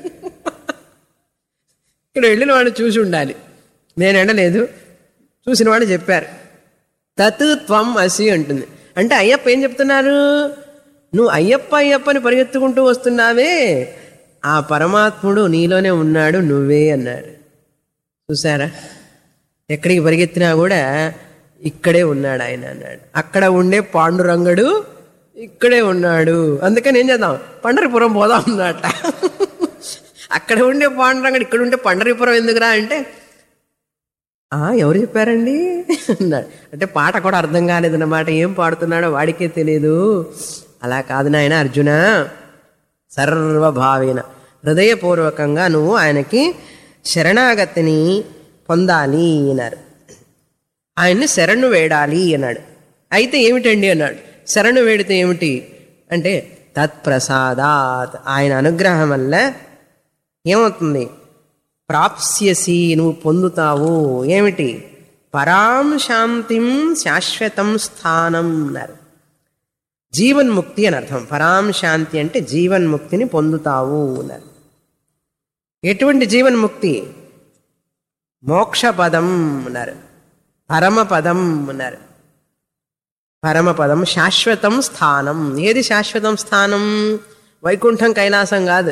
ఇక్కడ వెళ్ళిన వాడు చూసి ఉండాలి నేను ఎండలేదు చూసిన వాడు చెప్పారు తత్ త్వం అసి అంటుంది అంటే అయ్యప్ప ఏం చెప్తున్నారు నువ్వు అయ్యప్ప అయ్యప్పని పరిగెత్తుకుంటూ వస్తున్నావే ఆ పరమాత్ముడు నీలోనే ఉన్నాడు నువ్వే అన్నాడు చూసారా ఎక్కడికి పరిగెత్తినా కూడా ఇక్కడే ఉన్నాడు ఆయన అన్నాడు అక్కడ ఉండే పాండురంగడు ఇక్కడే ఉన్నాడు అందుకని ఏం చేద్దాం పండరిపురం పోదాం అన్నట అక్కడ ఉండే పాండురంగడు ఇక్కడ ఉండే పండరిపురం ఎందుకురా అంటే "ఆ, ఎవరు చెప్పారండి అన్నాడు అంటే పాట కూడా అర్థం కాలేదన్నమాట ఏం పాడుతున్నాడో వాడికే తెలియదు అలా కాదు నాయన అర్జున సర్వభావేన హృదయపూర్వకంగా నువ్వు ఆయనకి శరణాగతిని పొందాలి అన్నారు ఆయన్ని శరణు వేడాలి అన్నాడు అయితే ఏమిటండి అన్నాడు శరణు వేడితే ఏమిటి అంటే తత్ప్రసాదాత్ ఆయన అనుగ్రహం వల్ల ఏమవుతుంది ప్రాప్స్యసి నువ్వు పొందుతావు ఏమిటి పరాం శాంతిం శాశ్వతం స్థానం అన్నారు జీవన్ముక్తి అని అర్థం పరాం శాంతి అంటే జీవన్ముక్తిని పొందుతావు అన్నారు ఎటువంటి జీవన్ముక్తి మోక్షపదం అన్నారు పరమపదం అన్నారు పరమపదం శాశ్వతం స్థానం ఏది శాశ్వతం స్థానం వైకుంఠం కైలాసం కాదు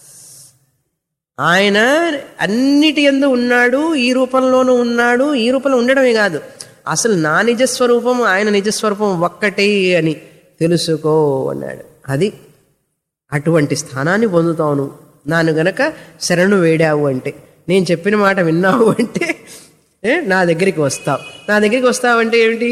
ఆయన అన్నిటి ఎందు ఉన్నాడు ఈ రూపంలోనూ ఉన్నాడు ఈ రూపంలో ఉండడమే కాదు అసలు నా నిజస్వరూపం ఆయన నిజస్వరూపం ఒక్కటే అని తెలుసుకో అన్నాడు అది అటువంటి స్థానాన్ని పొందుతావు నువ్వు నాను గనక శరణు వేడావు అంటే నేను చెప్పిన మాట విన్నావు అంటే ఏ, నా దగ్గరికి వస్తావు నా దగ్గరికి వస్తావంటే ఏమిటి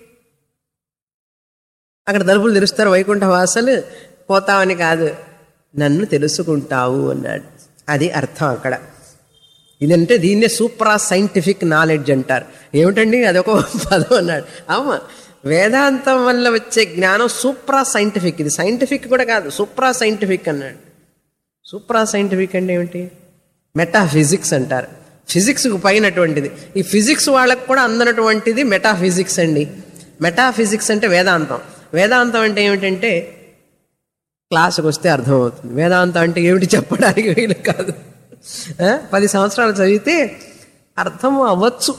అక్కడ తలుపులు తెరుస్తారు వైకుంఠ వాసలు పోతావని కాదు నన్ను తెలుసుకుంటావు అన్నాడు అది అర్థం అక్కడ ఇదంటే దీన్నే సూప్రా సైంటిఫిక్ నాలెడ్జ్ అంటారు ఏమిటండి అదొక పదం అన్నాడు అమ్మ వేదాంతం వల్ల వచ్చే జ్ఞానం సూప్రా సైంటిఫిక్ ఇది సైంటిఫిక్ కూడా కాదు సూప్రా సైంటిఫిక్ అన్నాడు సూప్రా సైంటిఫిక్ అంటే ఏమిటి మెటాఫిజిక్స్ అంటారు ఫిజిక్స్కు పైనటువంటిది ఈ ఫిజిక్స్ వాళ్ళకు కూడా అందనటువంటిది మెటాఫిజిక్స్ అండి మెటాఫిజిక్స్ అంటే వేదాంతం వేదాంతం అంటే ఏమిటంటే క్లాసుకు వస్తే అర్థమవుతుంది వేదాంతం అంటే ఏమిటి చెప్పడానికి వీలు కాదు ఆ? పది సంవత్సరాలు చదివితే అర్థం అవ్వచ్చు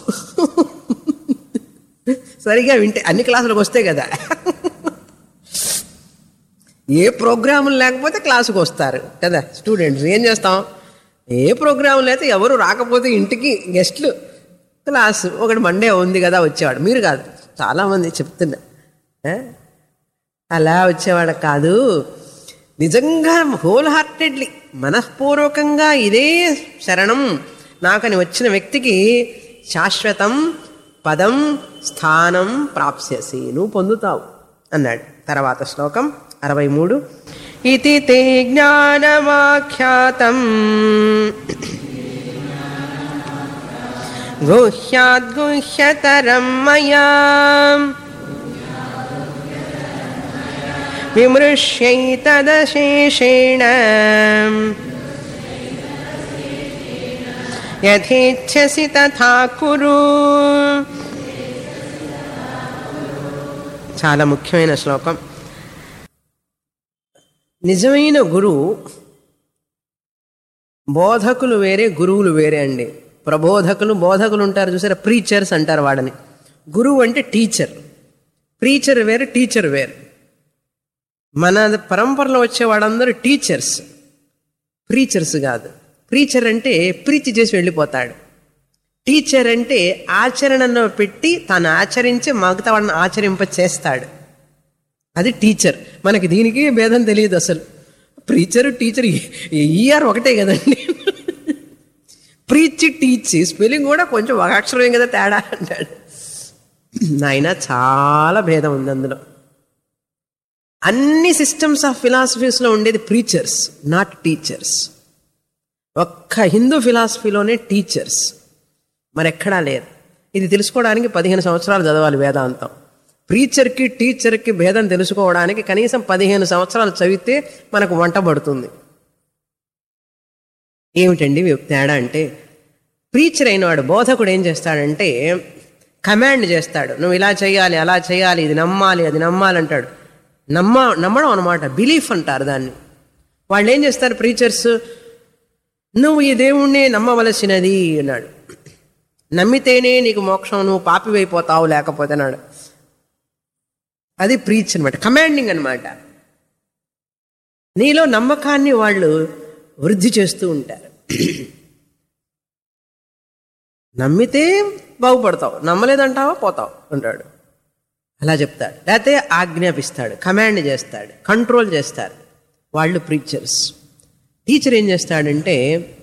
సరిగా వింటే అన్ని క్లాసులకు వస్తే కదా ఏ ప్రోగ్రాములు లేకపోతే క్లాసుకు వస్తారు కదా స్టూడెంట్స్ ఏం చేస్తాం ఏ ప్రోగ్రాములు అయితే ఎవరు రాకపోతే ఇంటికి గెస్ట్లు క్లాసు ఒకటి మండే ఉంది కదా వచ్చేవాడు మీరు కాదు చాలామంది చెప్తున్నా ఆ? అలా వచ్చేవాడు కాదు నిజంగా హోల్ హార్టెడ్లీ మనఃపూర్వకంగా ఇదే శరణం నాకని వచ్చిన వ్యక్తికి శాశ్వతం పదం స్థానం ప్రాప్స్యసి నువ్వు పొందుతావు అన్నాడు తర్వాత శ్లోకం అరవై మూడు ఇది తే జ్ఞానమాఖ్యాతం గుహ్యాద్గుహ్యతరం మయా విమృశ్యైతదశేషేణ యథేచ్ఛసి తథా కురు చాలా ముఖ్యమైన శ్లోకం నిజమైన గురువు బోధకులు వేరే గురువులు వేరే అండి ప్రబోధకులు బోధకులు ఉంటారు చూసారా ప్రీచర్స్ అంటారు వాడని గురువు అంటే టీచర్ ప్రీచర్ వేరే టీచర్ వేరు మన పరంపరలో వచ్చే వాళ్ళందరూ టీచర్స్ ప్రీచర్స్ కాదు ప్రీచర్ అంటే ప్రీతి చేసి వెళ్ళిపోతాడు టీచర్ అంటే ఆచరణలో పెట్టి తాను ఆచరించి మిగతా వాళ్ళని ఆచరింప చేస్తాడు అది టీచర్ మనకి దీనికి భేదం తెలియదు అసలు ప్రీచర్ టీచర్ ఈఆర్ ఒకటే కదండి ప్రీచ్ టీచ్ స్పెల్లింగ్ కూడా కొంచెం ఒక అక్షరమే కదా తేడా అంటాడు నాయన చాలా భేదం ఉంది అందులో అన్ని సిస్టమ్స్ ఆఫ్ ఫిలాసఫీస్లో ఉండేది ప్రీచర్స్ నాట్ టీచర్స్ ఒక్క హిందూ ఫిలాసఫీలోనే టీచర్స్ మరెక్కడా లేదు ఇది తెలుసుకోవడానికి పదిహేను సంవత్సరాలు చదవాలి వేదాంతం ప్రీచర్కి టీచర్కి భేదం తెలుసుకోవడానికి కనీసం పదిహేను సంవత్సరాలు చదివితే మనకు వంట పడుతుంది ఏమిటండి తేడా అంటే ప్రీచర్ అయినవాడు బోధకుడు ఏం చేస్తాడంటే కమాండ్ చేస్తాడు నువ్వు ఇలా చేయాలి అలా చేయాలి ఇది నమ్మాలి అది నమ్మాలి అంటాడు నమ్మ నమ్మడం అనమాట బిలీఫ్ అంటారు దాన్ని వాళ్ళు ఏం చేస్తారు ప్రీచర్స్ నువ్వు ఈ దేవుణ్ణి నమ్మవలసినది అన్నాడు నమ్మితేనే నీకు మోక్షం నువ్వు పాపివైపోతావు లేకపోతే అన్నాడు అది ప్రీచ్ అనమాట కమాండింగ్ అనమాట నీలో నమ్మకాన్ని వాళ్ళు వృద్ధి చేస్తూ ఉంటారు నమ్మితే బాగుపడతావు నమ్మలేదంటావా పోతావు అంటాడు అలా చెప్తాడు లేకపోతే ఆజ్ఞాపిస్తాడు కమాండ్ చేస్తాడు కంట్రోల్ చేస్తారు వాళ్ళు ప్రీచర్స్ టీచర్ ఏం చేస్తాడంటే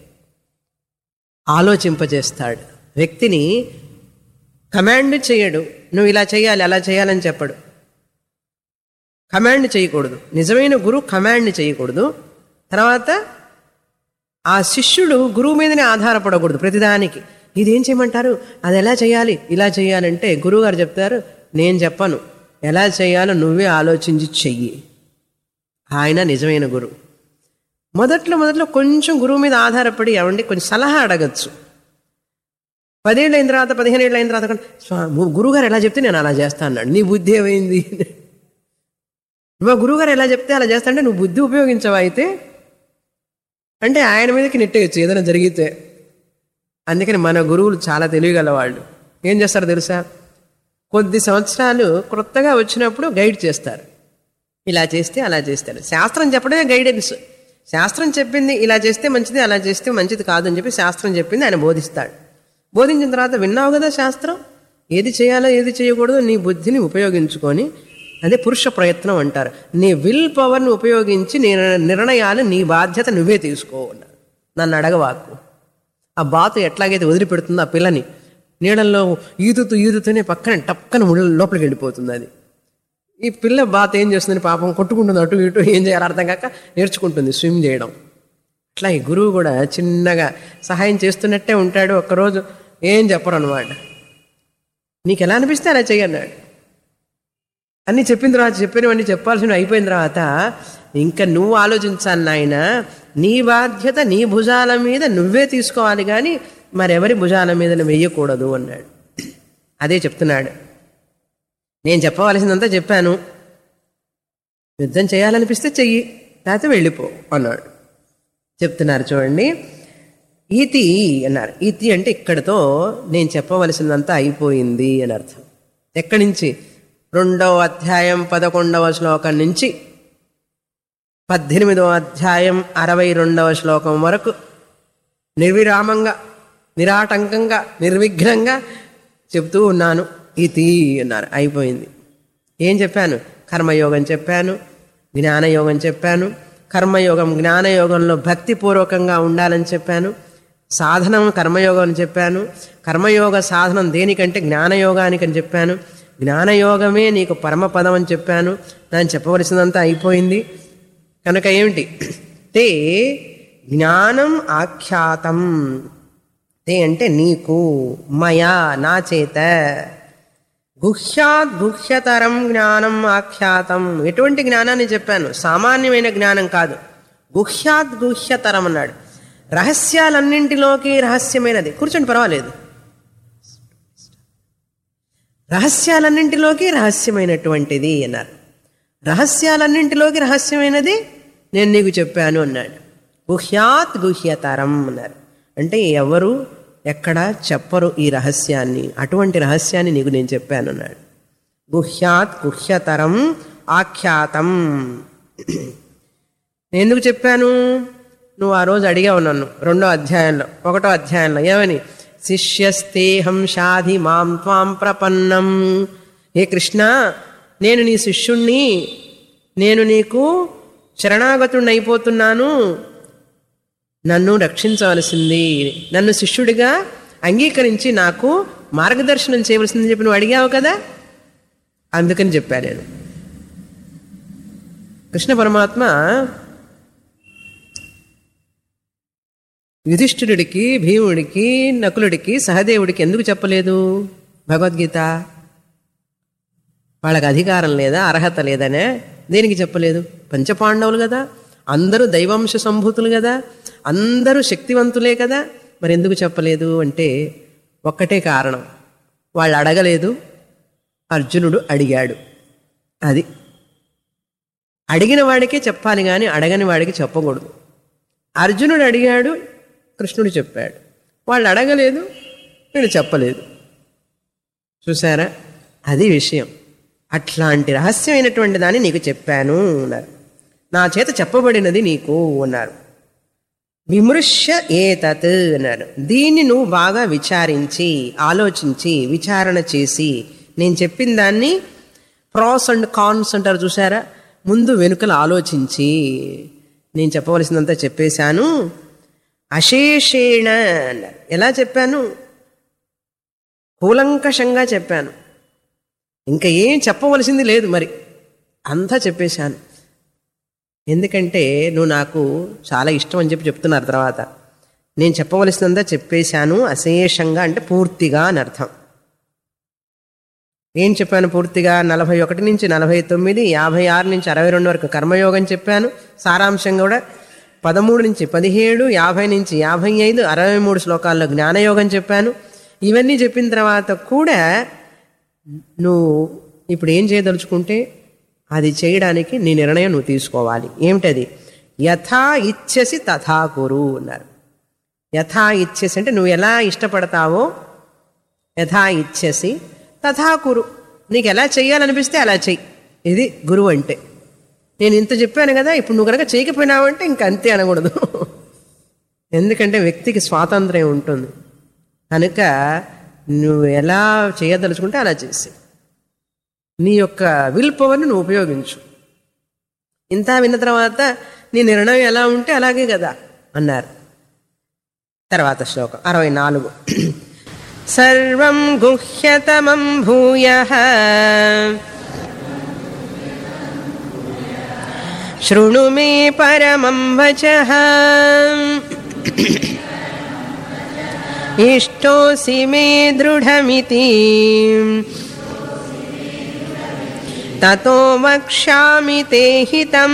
ఆలోచింపజేస్తాడు వ్యక్తిని కమాండ్ చేయడు నువ్వు ఇలా చేయాలి అలా చేయాలని చెప్పడు కమాండ్ చేయకూడదు నిజమైన గురువు కమాండ్ చేయకూడదు తర్వాత ఆ శిష్యుడు గురువు మీదనే ఆధారపడకూడదు ప్రతిదానికి ఇదేం చేయమంటారు అది ఎలా చేయాలి ఇలా చేయాలంటే గురువుగారు చెప్తారు నేను చెప్పను ఎలా చేయాలో నువ్వే ఆలోచించి చెయ్యి ఆయన నిజమైన గురువు మొదట్లో మొదట్లో కొంచెం గురువు మీద ఆధారపడి ఏమండి కొంచెం సలహా అడగచ్చు పదేళ్ళు అయిన తర్వాత పదిహేను ఏళ్ళు అయిన తర్వాత స్వామి గురువుగారు ఎలా చెప్తే నేను అలా చేస్తా అన్నాడు నీ బుద్ధి ఏమైంది నువ్వు గురువుగారు ఎలా చెప్తే అలా చేస్తా అంటే నువ్వు బుద్ధి ఉపయోగించవా అయితే అంటే ఆయన మీదకి నెట్టేయచ్చు ఏదైనా జరిగితే అందుకని మన గురువులు చాలా తెలియగల వాళ్ళు ఏం చేస్తారు తెలుసా కొద్ది సంవత్సరాలు క్రొత్తగా వచ్చినప్పుడు గైడ్ చేస్తారు ఇలా చేస్తే అలా చేస్తాడు శాస్త్రం చెప్పడమే గైడెన్స్ శాస్త్రం చెప్పింది ఇలా చేస్తే మంచిది అలా చేస్తే మంచిది కాదని చెప్పి శాస్త్రం చెప్పింది ఆయన బోధిస్తాడు బోధించిన తర్వాత విన్నావు కదా శాస్త్రం ఏది చేయాలో ఏది చేయకూడదు నీ బుద్ధిని ఉపయోగించుకొని అదే పురుష ప్రయత్నం అంటారు నీ విల్ పవర్ని ఉపయోగించి నీ నిర్ణయాలు నీ బాధ్యత నువ్వే తీసుకో అన్నారు నన్ను అడగవాకు ఆ బాతు ఎట్లాగైతే వదిలిపెడుతుందో ఆ పిల్లని నీళ్ళల్లో ఈదుతూ ఈదుతూనే పక్కన టక్కన ముళ్ళ లోపలికి వెళ్ళిపోతుంది అది ఈ పిల్ల బాత ఏం చేస్తుంది పాపం కొట్టుకుంటుంది అటు ఇటు ఏం చేయాలి అర్థం కాక నేర్చుకుంటుంది స్విమ్ చేయడం అట్లా ఈ గురువు కూడా చిన్నగా సహాయం చేస్తున్నట్టే ఉంటాడు ఒక్కరోజు ఏం చెప్పరు అనమాట నీకు ఎలా అనిపిస్తే అలా చెయ్యన్నాడు అన్నీ చెప్పిన తర్వాత చెప్పినవన్నీ చెప్పాల్సినవి అయిపోయిన తర్వాత ఇంకా నువ్వు ఆలోచించాలి నాయన నీ బాధ్యత నీ భుజాల మీద నువ్వే తీసుకోవాలి కానీ మరెవరి భుజాల మీద నువ్వు వెయ్యకూడదు అన్నాడు అదే చెప్తున్నాడు నేను చెప్పవలసిందంతా చెప్పాను యుద్ధం చేయాలనిపిస్తే చెయ్యి లేకపోతే వెళ్ళిపో అన్నాడు చెప్తున్నారు చూడండి ఈతి అన్నారు ఈతి అంటే ఇక్కడితో నేను చెప్పవలసిందంతా అయిపోయింది అని అర్థం ఎక్కడి నుంచి రెండవ అధ్యాయం పదకొండవ శ్లోకం నుంచి పద్దెనిమిదవ అధ్యాయం అరవై రెండవ శ్లోకం వరకు నిర్విరామంగా నిరాటంకంగా నిర్విఘ్నంగా చెప్తూ ఉన్నాను ఇది అన్నారు అయిపోయింది ఏం చెప్పాను కర్మయోగం చెప్పాను జ్ఞానయోగం చెప్పాను కర్మయోగం జ్ఞానయోగంలో భక్తిపూర్వకంగా ఉండాలని చెప్పాను సాధనం కర్మయోగం అని చెప్పాను కర్మయోగ సాధనం దేనికంటే జ్ఞానయోగానికి అని చెప్పాను జ్ఞానయోగమే నీకు పరమపదం అని చెప్పాను దాన్ని చెప్పవలసిందంతా అయిపోయింది కనుక ఏమిటి తే జ్ఞానం ఆఖ్యాతం తే అంటే నీకు మయా నా చేత గుహ్యాత్ గుహ్యతరం జ్ఞానం ఆఖ్యాతం ఎటువంటి జ్ఞానాన్ని చెప్పాను సామాన్యమైన జ్ఞానం కాదు గుహ్యాత్ గుహ్యతరం అన్నాడు రహస్యాలన్నింటిలోకి రహస్యమైనది కూర్చోండి పర్వాలేదు రహస్యాలన్నింటిలోకి రహస్యమైనటువంటిది అన్నారు రహస్యాలన్నింటిలోకి రహస్యమైనది నేను నీకు చెప్పాను అన్నాడు గుహ్యాత్ గుహ్యతరం అన్నారు అంటే ఎవరు ఎక్కడ చెప్పరు ఈ రహస్యాన్ని అటువంటి రహస్యాన్ని నీకు నేను చెప్పాను అన్నాడు గుహ్యాత్ గుహ్యతరం ఆఖ్యాతం నేను ఎందుకు చెప్పాను నువ్వు ఆ రోజు అడిగావు నన్ను రెండో అధ్యాయంలో ఒకటో అధ్యాయంలో ఏమని శిష్యస్తేహం షాధి మాం త్వాం ప్రపన్నం ఏ కృష్ణ నేను నీ శిష్యుణ్ణి నేను నీకు శరణాగతుణ్ణి అయిపోతున్నాను నన్ను రక్షించవలసింది నన్ను శిష్యుడిగా అంగీకరించి నాకు మార్గదర్శనం చేయవలసిందని చెప్పి నువ్వు అడిగావు కదా అందుకని చెప్పాను నేను కృష్ణ పరమాత్మ యుధిష్ఠిరుడికి భీముడికి నకులుడికి సహదేవుడికి ఎందుకు చెప్పలేదు భగవద్గీత వాళ్ళకి అధికారం లేదా అర్హత లేదనే దేనికి చెప్పలేదు పంచపాండవులు కదా అందరూ దైవాంశ సంభూతులు కదా అందరూ శక్తివంతులే కదా మరి ఎందుకు చెప్పలేదు అంటే ఒక్కటే కారణం వాళ్ళు అడగలేదు అర్జునుడు అడిగాడు అది అడిగిన వాడికే చెప్పాలి కానీ అడగని వాడికి చెప్పకూడదు అర్జునుడు అడిగాడు కృష్ణుడు చెప్పాడు వాళ్ళు అడగలేదు నేను చెప్పలేదు చూసారా అది విషయం అట్లాంటి రహస్యమైనటువంటి దాన్ని నీకు చెప్పాను అన్నారు నా చేత చెప్పబడినది నీకు అన్నారు విమృశ్య ఏతత్ అన్నారు దీన్ని నువ్వు బాగా విచారించి ఆలోచించి విచారణ చేసి నేను చెప్పిన దాన్ని ప్రాస్ అండ్ కాన్స్ అంటారు చూసారా ముందు వెనుకలు ఆలోచించి నేను చెప్పవలసిందంతా చెప్పేశాను అశేషేణ అన్నారు ఎలా చెప్పాను కూలంకషంగా చెప్పాను ఇంకా ఏం చెప్పవలసింది లేదు మరి అంతా చెప్పేశాను ఎందుకంటే నువ్వు నాకు చాలా ఇష్టం అని చెప్పి చెప్తున్నారు తర్వాత నేను చెప్పవలసినంతా చెప్పేశాను అశేషంగా అంటే పూర్తిగా అని అర్థం ఏం చెప్పాను పూర్తిగా నలభై ఒకటి నుంచి నలభై తొమ్మిది యాభై ఆరు నుంచి అరవై రెండు వరకు కర్మయోగం చెప్పాను సారాంశం కూడా పదమూడు నుంచి పదిహేడు యాభై నుంచి యాభై ఐదు అరవై మూడు శ్లోకాల్లో జ్ఞానయోగం చెప్పాను ఇవన్నీ చెప్పిన తర్వాత కూడా నువ్వు ఇప్పుడు ఏం చేయదలుచుకుంటే అది చేయడానికి నీ నిర్ణయం నువ్వు తీసుకోవాలి ఏమిటది యథా ఇచ్చసి తథా కురు అన్నారు యథా ఇచ్చేసి అంటే నువ్వు ఎలా ఇష్టపడతావో యథా ఇచ్చేసి తథా కురు నీకు ఎలా చేయాలనిపిస్తే అలా చెయ్యి ఇది గురువు అంటే నేను ఇంత చెప్పాను కదా ఇప్పుడు నువ్వు కనుక చేయకపోయినావంటే ఇంక అంతే అనకూడదు ఎందుకంటే వ్యక్తికి స్వాతంత్ర్యం ఉంటుంది కనుక నువ్వు ఎలా చేయదలుచుకుంటే అలా చేసి నీ యొక్క విల్ పవర్ని నువ్వు ఉపయోగించు ఇంత విన్న తర్వాత నీ నిర్ణయం ఎలా ఉంటే అలాగే కదా అన్నారు తర్వాత శ్లోకం అరవై నాలుగు సర్వం గుహ్యతమం భూయ శృణు మే పరమం వచ ఇష్టోసి మే దృఢమితి తతో వక్ష్యామి తే హితం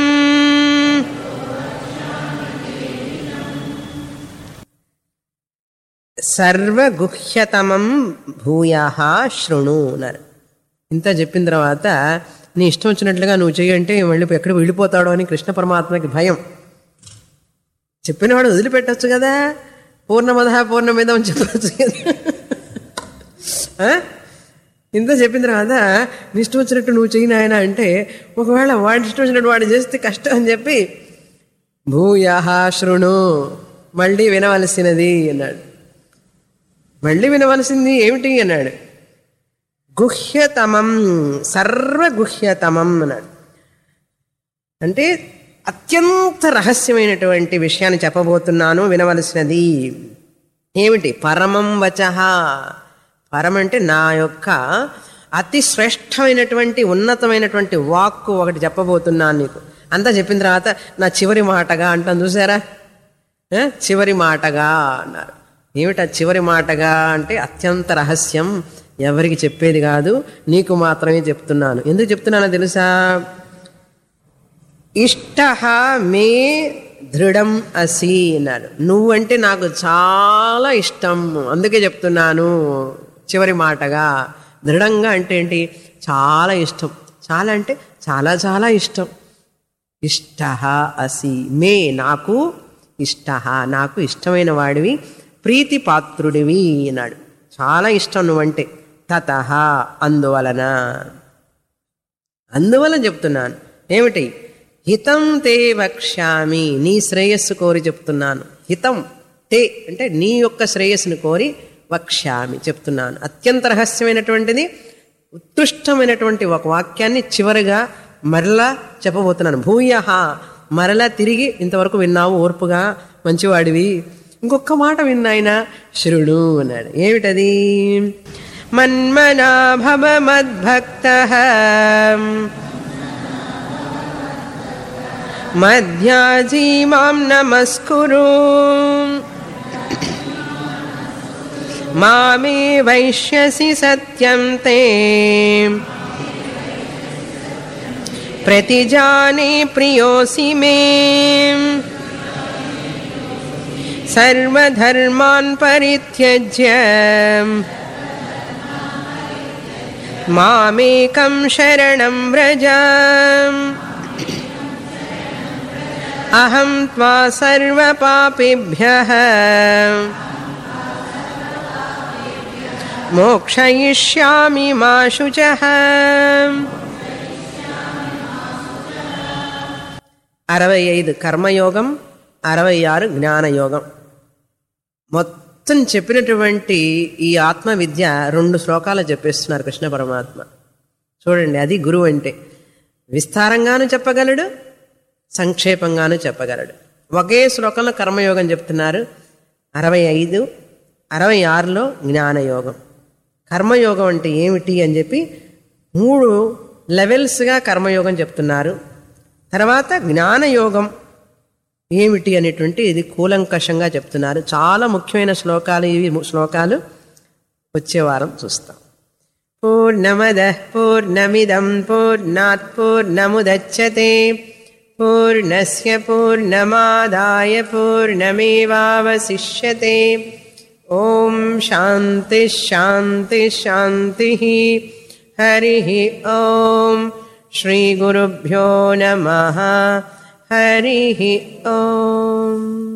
సర్వగుహ్యతమం భూయా శృణు అన్నారు ఇంత చెప్పిన తర్వాత నీ ఇష్టం వచ్చినట్లుగా నువ్వు చేయంటే మళ్ళీ ఎక్కడ వెళ్ళిపోతాడో అని కృష్ణ పరమాత్మకి భయం చెప్పినవాడు వదిలిపెట్టచ్చు కదా పూర్ణమద పూర్ణమిదం అని చెప్పచ్చు కదా ఆ? ఇంత చెప్పిన తర్వాత నీ ఇష్టం వచ్చినట్టు నువ్వు చెయ్యి నాయన అంటే ఒకవేళ వాడి ఇష్టం వచ్చినట్టు వాడు చేస్తే కష్టం అని చెప్పి భూయాహ శృణు మళ్ళీ వినవలసినది అన్నాడు మళ్ళీ వినవలసింది ఏమిటి అన్నాడు గుహ్యతమం సర్వగుహ్యతమం అన్నాడు అంటే అత్యంత రహస్యమైనటువంటి విషయాన్ని చెప్పబోతున్నాను వినవలసినది ఏమిటి పరమం వచ పరం అంటే నా యొక్క అతి శ్రేష్టమైనటువంటి ఉన్నతమైనటువంటి వాక్కు ఒకటి చెప్పబోతున్నాను నీకు అంతా చెప్పిన తర్వాత నా చివరి మాటగా అంటాను చూసారా ఆ? చివరి మాటగా అన్నారు ఏమిటా చివరి మాటగా అంటే అత్యంత రహస్యం ఎవరికి చెప్పేది కాదు నీకు మాత్రమే చెప్తున్నాను ఎందుకు చెప్తున్నానో తెలుసా ఇష్ట మే దృఢం అసి అన్నాడు నువ్వంటే నాకు చాలా ఇష్టం అందుకే చెప్తున్నాను చివరి మాటగా దృఢంగా అంటే ఏంటి చాలా ఇష్టం చాలా అంటే చాలా చాలా ఇష్టం ఇష్ట అసి మే నాకు ఇష్ట నాకు ఇష్టమైన వాడివి ప్రీతి పాత్రుడివి అన్నాడు చాలా ఇష్టం నువ్వంటే తత అందువలన అందువలన చెప్తున్నాను ఏమిటి హితం తే వక్ష్యామి నీ శ్రేయస్సు కోరి చెప్తున్నాను హితం తే అంటే నీ యొక్క శ్రేయస్సును కోరి వక్ష్యామి చెప్తున్నాను అత్యంత రహస్యమైనటువంటిది ఉత్కృష్టమైనటువంటి ఒక వాక్యాన్ని చివరిగా మరలా చెప్పబోతున్నాను భూయ మరలా తిరిగి ఇంతవరకు విన్నావు ఓర్పుగా మంచివాడివి ఇంకొక మాట విన్నాయన శృణు అన్నాడు ఏమిటది మన్మనా భవ మద్భక్త మధ్యాజీ మాం నమస్కురు మామే వైష్యసి సత్యం తే प्रतिजाने प्रियोऽसि मे सर्वधर्मान् परित्यज्य मामेकं शरणं व्रज अहं त्वा सर्वपापेभ्यः मोक्षयिष्यामि मा शुचः అరవై ఐదు కర్మయోగం అరవై ఆరు జ్ఞానయోగం మొత్తం చెప్పినటువంటి ఈ ఆత్మ విద్య రెండు శ్లోకాలు చెప్పేస్తున్నారు కృష్ణ పరమాత్మ చూడండి అది గురువు అంటే విస్తారంగాను చెప్పగలడు సంక్షేపంగాను చెప్పగలడు ఒకే శ్లోకంలో కర్మయోగం చెప్తున్నారు అరవై ఐదు అరవై ఆరులో జ్ఞానయోగం కర్మయోగం అంటే ఏమిటి అని చెప్పి మూడు లెవెల్స్గా కర్మయోగం చెప్తున్నారు తర్వాత జ్ఞానయోగం ఏమిటి అనేటువంటి ఇది కూలంకషంగా చెప్తున్నారు చాలా ముఖ్యమైన శ్లోకాలు ఇవి ము- శ్లోకాలు వచ్చే వారం చూస్తాం పూర్ణమద పూర్ణమిదం పూర్ణాత్ పూర్ణముదచ్చతే పూర్ణస్య పూర్ణమాదాయ పూర్ణమేవావశిష్యతే ఓం శాంతి శాంతి శాంతి హరి ఓం శ్రీగురుభ్యో నమ హరి ఓం